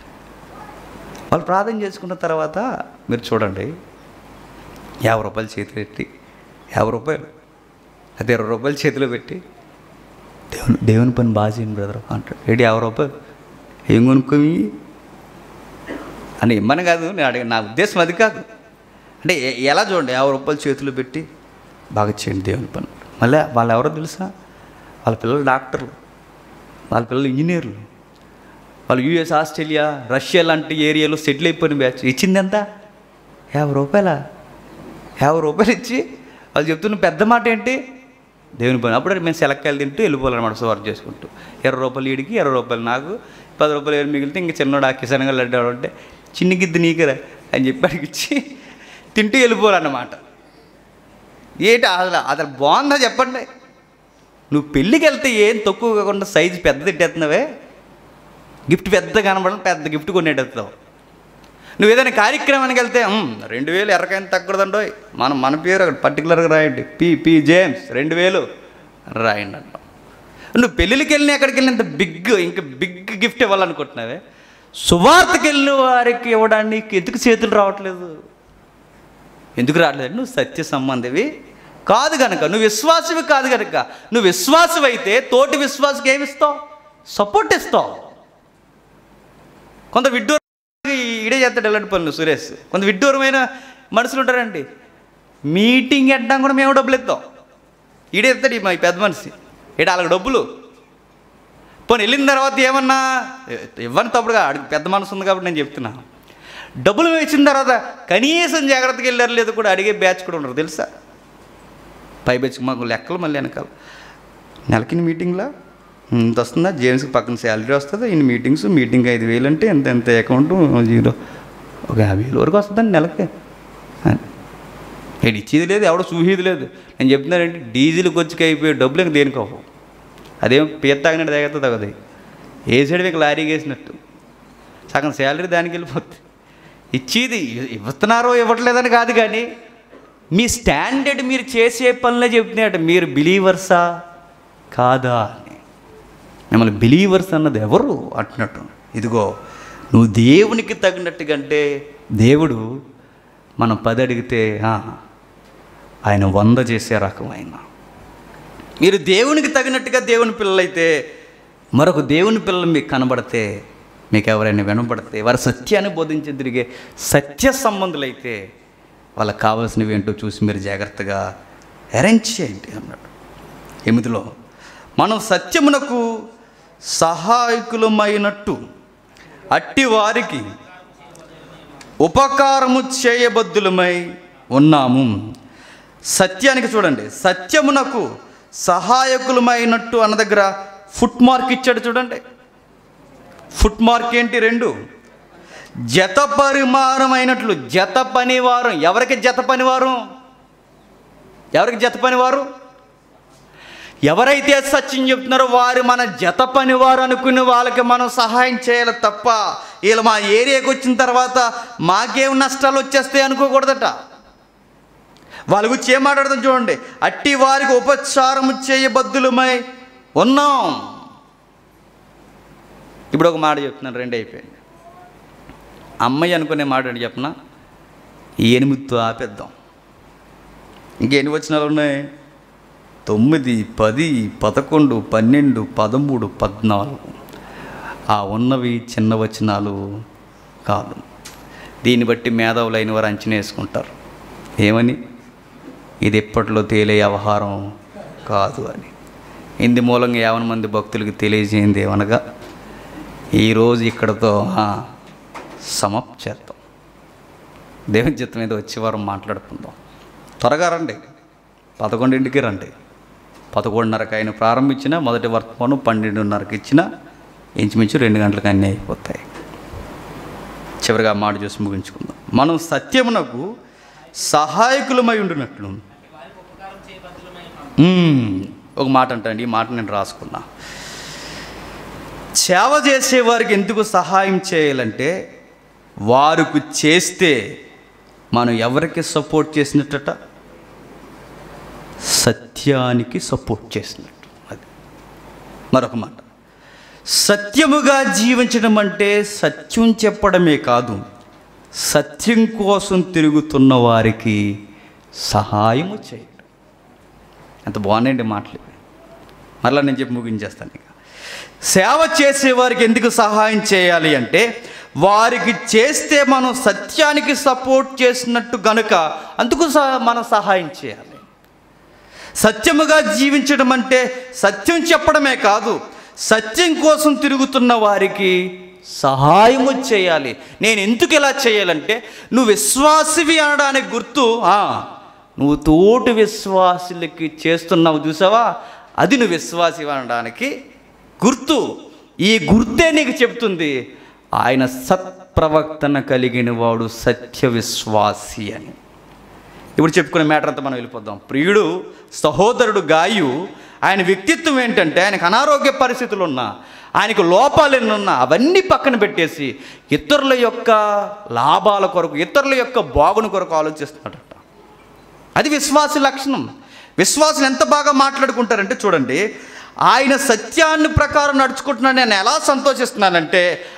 వాళ్ళు ప్రార్థన చేసుకున్న తర్వాత మీరు చూడండి యాభై రూపాయలు చేతిలో పెట్టి యాభై రూపాయలు అది ఇరవై రూపాయలు చేతిలో పెట్టి దేవుని దేవుని పని బాగా చేయండి బ్రదర్ అంటాడు ఏంటి యాభై రూపాయలు ఏం కొనుక్కోమి అని ఇమ్మని కాదు నేను అడిగి నా ఉద్దేశం అది కాదు అంటే ఎ- ఎలా చూడండి యాభై రూపాయలు చేతిలో పెట్టి బాగా చేయండి దేవుని పని మళ్ళీ వాళ్ళు ఎవరో తెలుసా వాళ్ళ పిల్లలు డాక్టర్లు వాళ్ళ పిల్లలు ఇంజనీర్లు వాళ్ళు యూఎస్ ఆస్ట్రేలియా రష్యా లాంటి ఏరియాలో సెటిల్ అయిపోయిన బ్యాచ్ ఇచ్చింది ఎంత యాభై రూపాయల యాభై రూపాయలు ఇచ్చి వాళ్ళు చెప్తున్న పెద్ద మాట ఏంటి దేవుని పని అప్పుడు మేము సెలక్కాయలు తింటూ వెళ్ళిపోవాలన్నమాట సువార్ చేసుకుంటూ ఇరవై రూపాయలు ఈడికి ఇరవై రూపాయలు నాకు పది రూపాయలు ఏడు మిగిలితే ఇంక చిన్నోడు ఆ కిసనగా లడ్డు అంటే చిన్ని గిద్ది నీకరా అని చెప్పి అడిగి ఇచ్చి తింటూ వెళ్ళిపోవాలన్నమాట ఏంటి అసలు అసలు బాగుందా చెప్పండి నువ్వు పెళ్ళికి వెళ్తే ఏం తక్కువ కాకుండా సైజు పెద్ద తిట్టేస్తున్నావే గిఫ్ట్ పెద్ద కనబడడం పెద్ద గిఫ్ట్ కొనేటెత్తావు నువ్వు ఏదైనా కార్యక్రమానికి వెళ్తే "ఉమ్, రెండు వేలు ఎర్రకైనా తగ్గదండో మనం మన పేరు అక్కడ పర్టికులర్గా రాయండి పి పి జేమ్స్ రెండు వేలు రాయండి అంటాం నువ్వు పెళ్ళిళ్ళకి వెళ్ళిన ఎక్కడికి వెళ్ళినంత బిగ్ ఇంకా బిగ్ గిఫ్ట్ ఇవ్వాలనుకుంటున్నావే సువార్తకి వెళ్ళిన వారికి ఇవ్వడానికి ఎందుకు చేతులు రావట్లేదు ఎందుకు రావట్లేదు నువ్వు సత్య సంబంధివి కాదు కనుక నువ్వు విశ్వాసవి కాదు కనుక నువ్వు విశ్వాసమైతే తోటి విశ్వాసకి ఏమి ఇస్తావు సపోర్ట్ ఇస్తావు కొంత విడ్డూరం ఈడే చేస్తాడు ఇలాంటి పనులు సురేష్ కొంత విడ్డూరమైన మనుషులు ఉంటారండి మీటింగ్ ఎట్టడం కూడా మేము డబ్బులు ఇస్తాం ఈడే ఇస్తాడు ఈ మా ఈ పెద్ద మనిషి ఈడ వాళ్ళకి డబ్బులు పోనీ వెళ్ళిన తర్వాత ఏమన్నా ఇవ్వని తప్పుడుగా అడిగి పెద్ద మనసు ఉంది కాబట్టి నేను చెప్తున్నా డబ్బులు మేము ఇచ్చిన తర్వాత కనీసం జాగ్రత్తగా వెళ్ళారు లేదు కూడా అడిగే బ్యాచ్ కూడా ఉండరు తెలుసా పై బ్యాచ్ మాకు లెక్కలు మళ్ళీ వెనకాల నెలకి ఇన్ని మీటింగ్లా ఇంత వస్తుందా జేమ్స్కి పక్కన శాలరీ వస్తుందా ఇన్ని మీటింగ్స్ మీటింగ్ ఐదు వేలు అంటే ఎంత ఎంత అకౌంట్ జీరో ఒక యాభై వేలు వరకు వస్తుందండి నెలకి అని. ఇక్కడ ఇచ్చేది లేదు ఎవడో చూసేది లేదు నేను చెప్తున్నానంటే డీజిల్కి వచ్చి అయిపోయే డబ్బులు ఇంక దేనికి అవ్వవు అదేం పీత తాగినట్టు తాగితే తగదు ఏ సైడ్ మీకు లారీకి వేసినట్టు సగం శాలరీ దానికి వెళ్ళిపోద్ది ఇచ్చేది ఇవ్వతున్నారో ఇవ్వట్లేదని కాదు కానీ మీ స్టాండర్డ్ మీరు చేసే పనులే చెప్తున్నాయట మీరు బిలీవర్సా కాదా అని మిమ్మల్ని బిలీవర్స్ అన్నది ఎవరు అంటున్నట్టు ఇదిగో నువ్వు దేవునికి తగినట్టుగా అంటే దేవుడు మనం పది అడిగితే "ఆ, ఆయన వంద చేసే రకం ఆయన మీరు దేవునికి తగినట్టుగా దేవుని పిల్లలైతే మరొక దేవుని పిల్లలు మీకు కనబడితే మీకు ఎవరైనా వినబడితే వారు సత్యాన్ని బోధించి తిరిగే సత్య సంబంధులైతే వాళ్ళకి కావాల్సినవి ఏంటో చూసి మీరు జాగ్రత్తగా అరేంజ్ చేయండి అన్నాడు ఎనిమిదిలో మనం సత్యమునకు సహాయకులమైనట్టు అట్టి వారికి ఉపకారము చేయబద్దులమై ఉన్నాము సత్యానికి చూడండి సత్యమునకు సహాయకులమైనట్టు అన్న దగ్గర ఫుట్ మార్క్ ఇచ్చాడు చూడండి ఫుట్ మార్క్ ఏంటి రెండు జత పరిమాణమైనట్లు జత పనివారం ఎవరికి జత పనివారం ఎవరికి జత పనివారు ఎవరైతే సత్యం చెప్తున్నారో వారు మన జత పనివారు అనుకుని వాళ్ళకి మనం సహాయం చేయాలి తప్ప వీళ్ళు మా ఏరియాకి వచ్చిన తర్వాత మాకేం నష్టాలు వచ్చేస్తాయి అనుకోకూడదట వాళ్ళ గురించి ఏం మాట్లాడదాం చూడండి అట్టి వారికి ఉపచారము చేయబద్దులమై ఉన్నాం ఇప్పుడు ఒక మాట చెప్తున్నాను రెండు అయిపోయింది అమ్మాయి అనుకునే మాట ఏంటి చెప్పనా ఈ ఎనిమిదితో ఆపేద్దాం ఇంకెన్ని వచనాలు ఉన్నాయి తొమ్మిది పది పదకొండు పన్నెండు పదమూడు పద్నాలుగు ఆ ఉన్నవి చిన్న వచనాలు కాదు దీన్ని బట్టి మేధావులైన వారు అంచనా వేసుకుంటారు ఏమని ఇది ఎప్పట్లో తేలే వ్యవహారం కాదు అని ఇందు మూలంగా యావన మంది భక్తులకు తెలియజేయింది ఏమనగా ఈరోజు ఇక్కడతో ఆ, సమాప్తి చేద్దాం దేవుని చిత్తం మీద వచ్చే వారం మాట్లాడుకుందాం త్వరగా రండి పదకొండింటికి రండి పదకొండున్నరకు ఆయన ప్రారంభించిన మొదటి వర్తమానం పన్నెండున్నరకి ఇచ్చిన ఇంచుమించు రెండు గంటలకు అన్నీ అయిపోతాయి చివరిగా ఆ మాట చూసి ముగించుకుందాం మనం సత్యమునకు సహాయకులమై ఉండినట్లు వారికి ఉపకారం చేయబద్దులమై ఉన్నాము మ్మ్. ఒక మాట అంటండి ఈ మాట నేను రాసుకున్నా సేవ చేసే వారికి ఎందుకు సహాయం చేయాలంటే వారికి చేస్తే మనం ఎవరికి సపోర్ట్ చేసినట్టట సత్యానికి సపోర్ట్ చేసినట్టు అది మరొక మాట సత్యముగా జీవించడం అంటే సత్యం చెప్పడమే కాదు సత్యం కోసం తిరుగుతున్న వారికి సహాయము చేయడం ఎంత బాగున్నాయండి మాటలు ఇవి. మరలా నేను చెప్పి ముగించేస్తాను ఇక సేవ చేసే వారికి ఎందుకు సహాయం చేయాలి అంటే వారికి చేస్తే మనం సత్యానికి సపోర్ట్ చేసినట్టు గనుక అందుకు సహ- మనం సహాయం చేయాలి సత్యముగా జీవించడం అంటే సత్యం చెప్పడమే కాదు సత్యం కోసం తిరుగుతున్న వారికి సహాయము చేయాలి నేను ఎందుకు ఇలా చేయాలంటే నువ్వు విశ్వాసివి అనడానికి గుర్తు ఆ, నువ్వు తోటి విశ్వాసులకి చేస్తున్నావు చూసావా అది నువ్వు విశ్వాసి అనడానికి గుర్తు ఈ గుర్తే నీకు చెప్తుంది ఆయన సత్ప్రవర్తన కలిగిన వాడు సత్య విశ్వాసి అని ఇప్పుడు చెప్పుకునే మ్యాటర్ అంతా మనం వెళ్ళిపోదాం ప్రియుడు సహోదరుడు గాయు ఆయన వ్యక్తిత్వం ఏంటంటే ఆయనకు అనారోగ్య పరిస్థితులు ఉన్నా ఆయనకు లోపాలు ఎన్ని ఉన్నా అవన్నీ పక్కన పెట్టేసి ఇతరుల యొక్క లాభాల కొరకు ఇతరుల యొక్క బాగుని కొరకు ఆలోచిస్తున్నాడట అది విశ్వాసి లక్షణం విశ్వాసులు ఎంత బాగా మాట్లాడుకుంటారంటే చూడండి ఆయన సత్యాన్ని ప్రకారం నడుచుకుంటున్నాను నేను ఎలా సంతోషిస్తున్నానంటే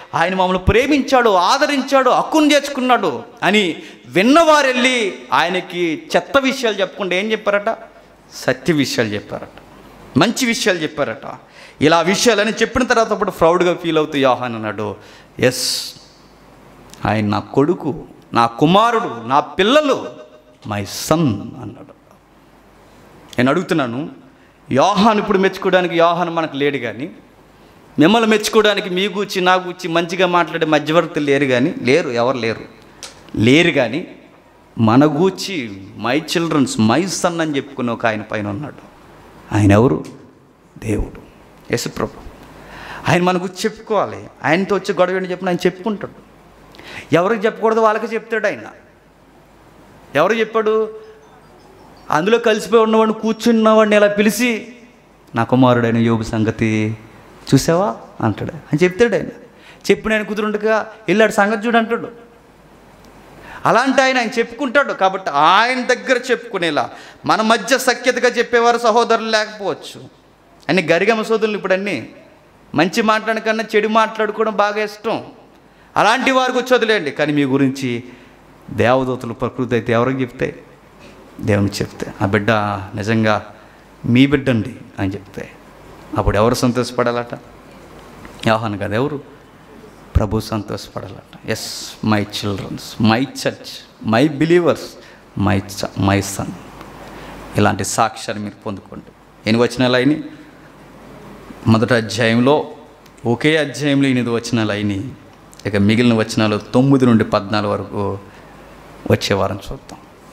ఆయన మమ్మల్ని ప్రేమించాడు ఆదరించాడు హక్కును చేర్చుకున్నాడు అని విన్నవారు వెళ్ళి ఆయనకి చెత్త విషయాలు చెప్పకుండా ఏం చెప్పారట సత్య విషయాలు చెప్పారట మంచి విషయాలు చెప్పారట ఇలా విషయాలని చెప్పిన తర్వాత అప్పుడు ప్రౌడ్గా ఫీల్ అవుతూ యోహాన్ అన్నాడు ఎస్ ఆయన నా కొడుకు నా కుమారుడు నా పిల్లలు మై సన్ అన్నాడు నేను అడుగుతున్నాను యోహాన్ ఇప్పుడు మెచ్చుకోవడానికి యోహాన్ మనకు లేడు కానీ మిమ్మల్ని మెచ్చుకోవడానికి మీ గూర్చి నా గూర్చి మంచిగా మాట్లాడే మధ్యవర్తులు లేరు కానీ లేరు ఎవరు లేరు లేరు కానీ మన గూర్చి మై చిల్డ్రన్స్ మై సన్ అని చెప్పుకునే ఒక ఆయన పైన ఉన్నాడు ఆయన ఎవరు దేవుడు యశుప్రభు ఆయన మన గురించి చెప్పుకోవాలి ఆయనతో వచ్చి గొడవ ఏంటి చెప్పిన ఆయన చెప్పుకుంటాడు ఎవరికి చెప్పకూడదు వాళ్ళకి చెప్తాడు ఆయన ఎవరు చెప్పాడు అందులో కలిసిపోయి ఉన్నవాడిని కూర్చున్నవాడిని ఇలా పిలిచి నా కుమారుడైన యోగు సంగతి చూసావా అంటాడు అని చెప్తాడు ఆయన చెప్పిన ఆయన కుదురుండగా వెళ్ళాడు సంగతి చూడు అంటాడు అలాంటి ఆయన ఆయన చెప్పుకుంటాడు కాబట్టి ఆయన దగ్గర చెప్పుకునేలా మన మధ్య సఖ్యతగా చెప్పేవారు సహోదరులు లేకపోవచ్చు అన్ని గరిగమ సోదరులు ఇప్పుడు అన్నీ మంచి మాట్లాడడం కన్నా చెడు మాట్లాడుకోవడం బాగా ఇష్టం అలాంటి వారికి వచ్చి వదిలేయండి కానీ మీ గురించి దేవదూతలు ప్రకృతి అయితే ఎవరికి చెప్తాయి దేవునికి చెప్తే ఆ బిడ్డ నిజంగా మీ బిడ్డండి అని చెప్తే అప్పుడు ఎవరు సంతోషపడాలట యోహాన్ కదా ఎవరు ప్రభు సంతోషపడాలట yes my childrens my church my believers my చ మై సన్ ఇలాంటి సాక్ష్యాన్ని మీరు పొందుకోండి ఎన్ని వచనాలు అయినాయి మొదటి అధ్యాయంలో ఒకే అధ్యాయంలో ఎనిమిది వచనాలు అయినాయి ఇక మిగిలిన వచనాలు తొమ్మిది నుండి పద్నాలుగు వరకు వచ్చే వారం చూద్దాం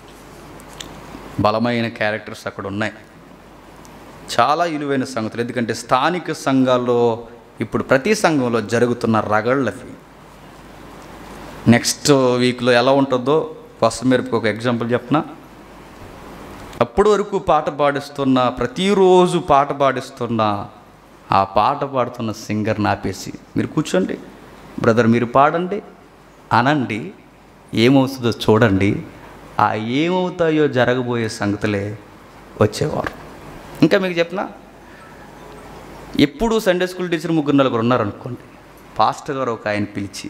బలమైన క్యారెక్టర్స్ అక్కడ ఉన్నాయి చాలా విలువైన సంగతులు ఎందుకంటే స్థానిక సంఘాల్లో ఇప్పుడు ప్రతి సంఘంలో జరుగుతున్న రగళ్ళవి నెక్స్ట్ వీక్లో ఎలా ఉంటుందో ఫస్ట్ మీరు ఒక ఎగ్జాంపుల్ చెప్పనా అప్పటి వరకు పాట పాడిస్తున్న ప్రతిరోజు పాట పాడిస్తున్న ఆ పాట పాడుతున్న సింగర్ని ఆపేసి మీరు కూర్చోండి బ్రదర్ మీరు పాడండి అనండి ఏమవుతుందో చూడండి ఆ ఏమవుతాయో జరగబోయే సంగతులే వచ్చేవారు ఇంకా మీకు చెప్పనా ఎప్పుడు సండే స్కూల్ టీచర్ ముగ్గురు నలుగురు ఉన్నారనుకోండి పాస్టర్ గారు ఒక ఆయన పిలిచి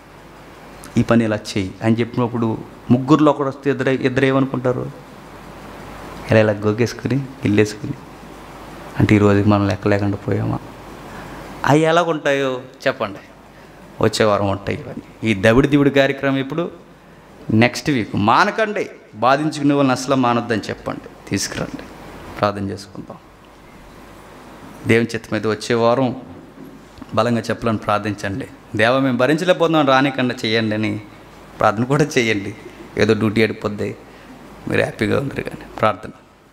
ఈ పని ఇలా చేయి అని చెప్పినప్పుడు ముగ్గురులో ఒకడు వస్తే ఇద్దరు ఇద్దరు ఏమనుకుంటారు ఇలా ఇలా గొగ్గేసుకుని ఇల్లేసుకుని అంటే ఈరోజు మనం లెక్క లేకుండా పోయామా అవి ఎలాగుంటాయో చెప్పండి వచ్చే వారం ఉంటాయి ఇవన్నీ ఈ దవిడి దివిడి కార్యక్రమం ఇప్పుడు నెక్స్ట్ వీక్ మానకండి బాధించుకునే వాళ్ళని అసలు మానొద్దని చెప్పండి తీసుకురండి ప్రార్థన చేసుకుందాం దేవుని చిత్త మీద వచ్చే వారం బలంగా చెప్పాలని ప్రార్థించండి దేవ మేము భరించలేకపోతున్నాం రానికుండా చేయండి అని ప్రార్థన కూడా చేయండి ఏదో డ్యూటీ అడిపోద్ది మీరు హ్యాపీగా ఉందరు కానీ ప్రార్థన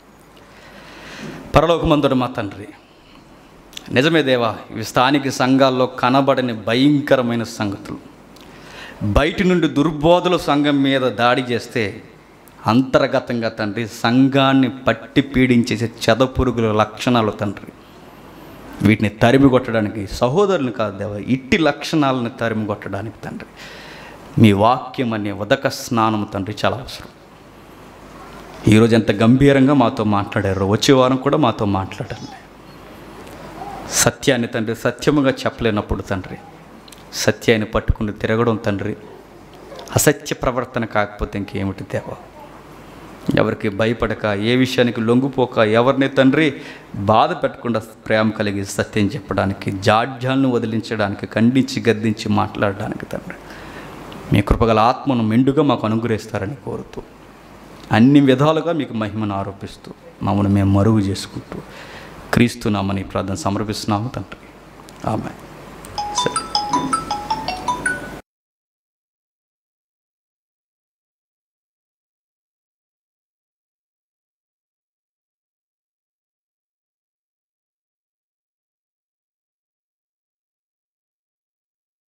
పరలోకమందుడు మా తండ్రి నిజమే దేవా ఇవి స్థానిక సంఘాల్లో కనబడని భయంకరమైన సంగతులు బయటి నుండి దుర్బోధలు సంఘం మీద దాడి చేస్తే అంతర్గతంగా తండ్రి సంఘాన్ని పట్టి పీడించేసే చెదపురుగుల లక్షణాలు తండ్రి వీటిని తరిమి కొట్టడానికి సహోదరుని కాదు దేవ ఇట్టి లక్షణాలను తరిమి కొట్టడానికి తండ్రి మీ వాక్యం అనే ఉదక స్నానము తండ్రి చాలా అవసరం ఈరోజు ఎంత గంభీరంగా మాతో మాట్లాడారు వచ్చే వారం కూడా మాతో మాట్లాడండి సత్యాన్ని తండ్రి సత్యముగా చెప్పలేనప్పుడు తండ్రి సత్యాన్ని పట్టుకుని తిరగడం తండ్రి అసత్య ప్రవర్తన కాకపోతే ఇంకేమిటి దేవా ఎవరికి భయపడక ఏ విషయానికి లొంగిపోక ఎవరిని తండ్రి బాధ పెట్టకుండా ప్రేమ కలిగి సత్యం చెప్పడానికి జాడ్యాలను వదిలించడానికి ఖండించి గద్దించి మాట్లాడడానికి తండ్రి మీ కృపగల ఆత్మను మెండుగా మాకు అనుగ్రహిస్తారని కోరుతూ అన్ని విధాలుగా మీకు మహిమను ఆరోపిస్తూ మమ్మల్ని మేము మరుగు చేసుకుంటూ క్రీస్తు నామని ప్రార్థన సమర్పిస్తున్నాము తండ్రి ఆమె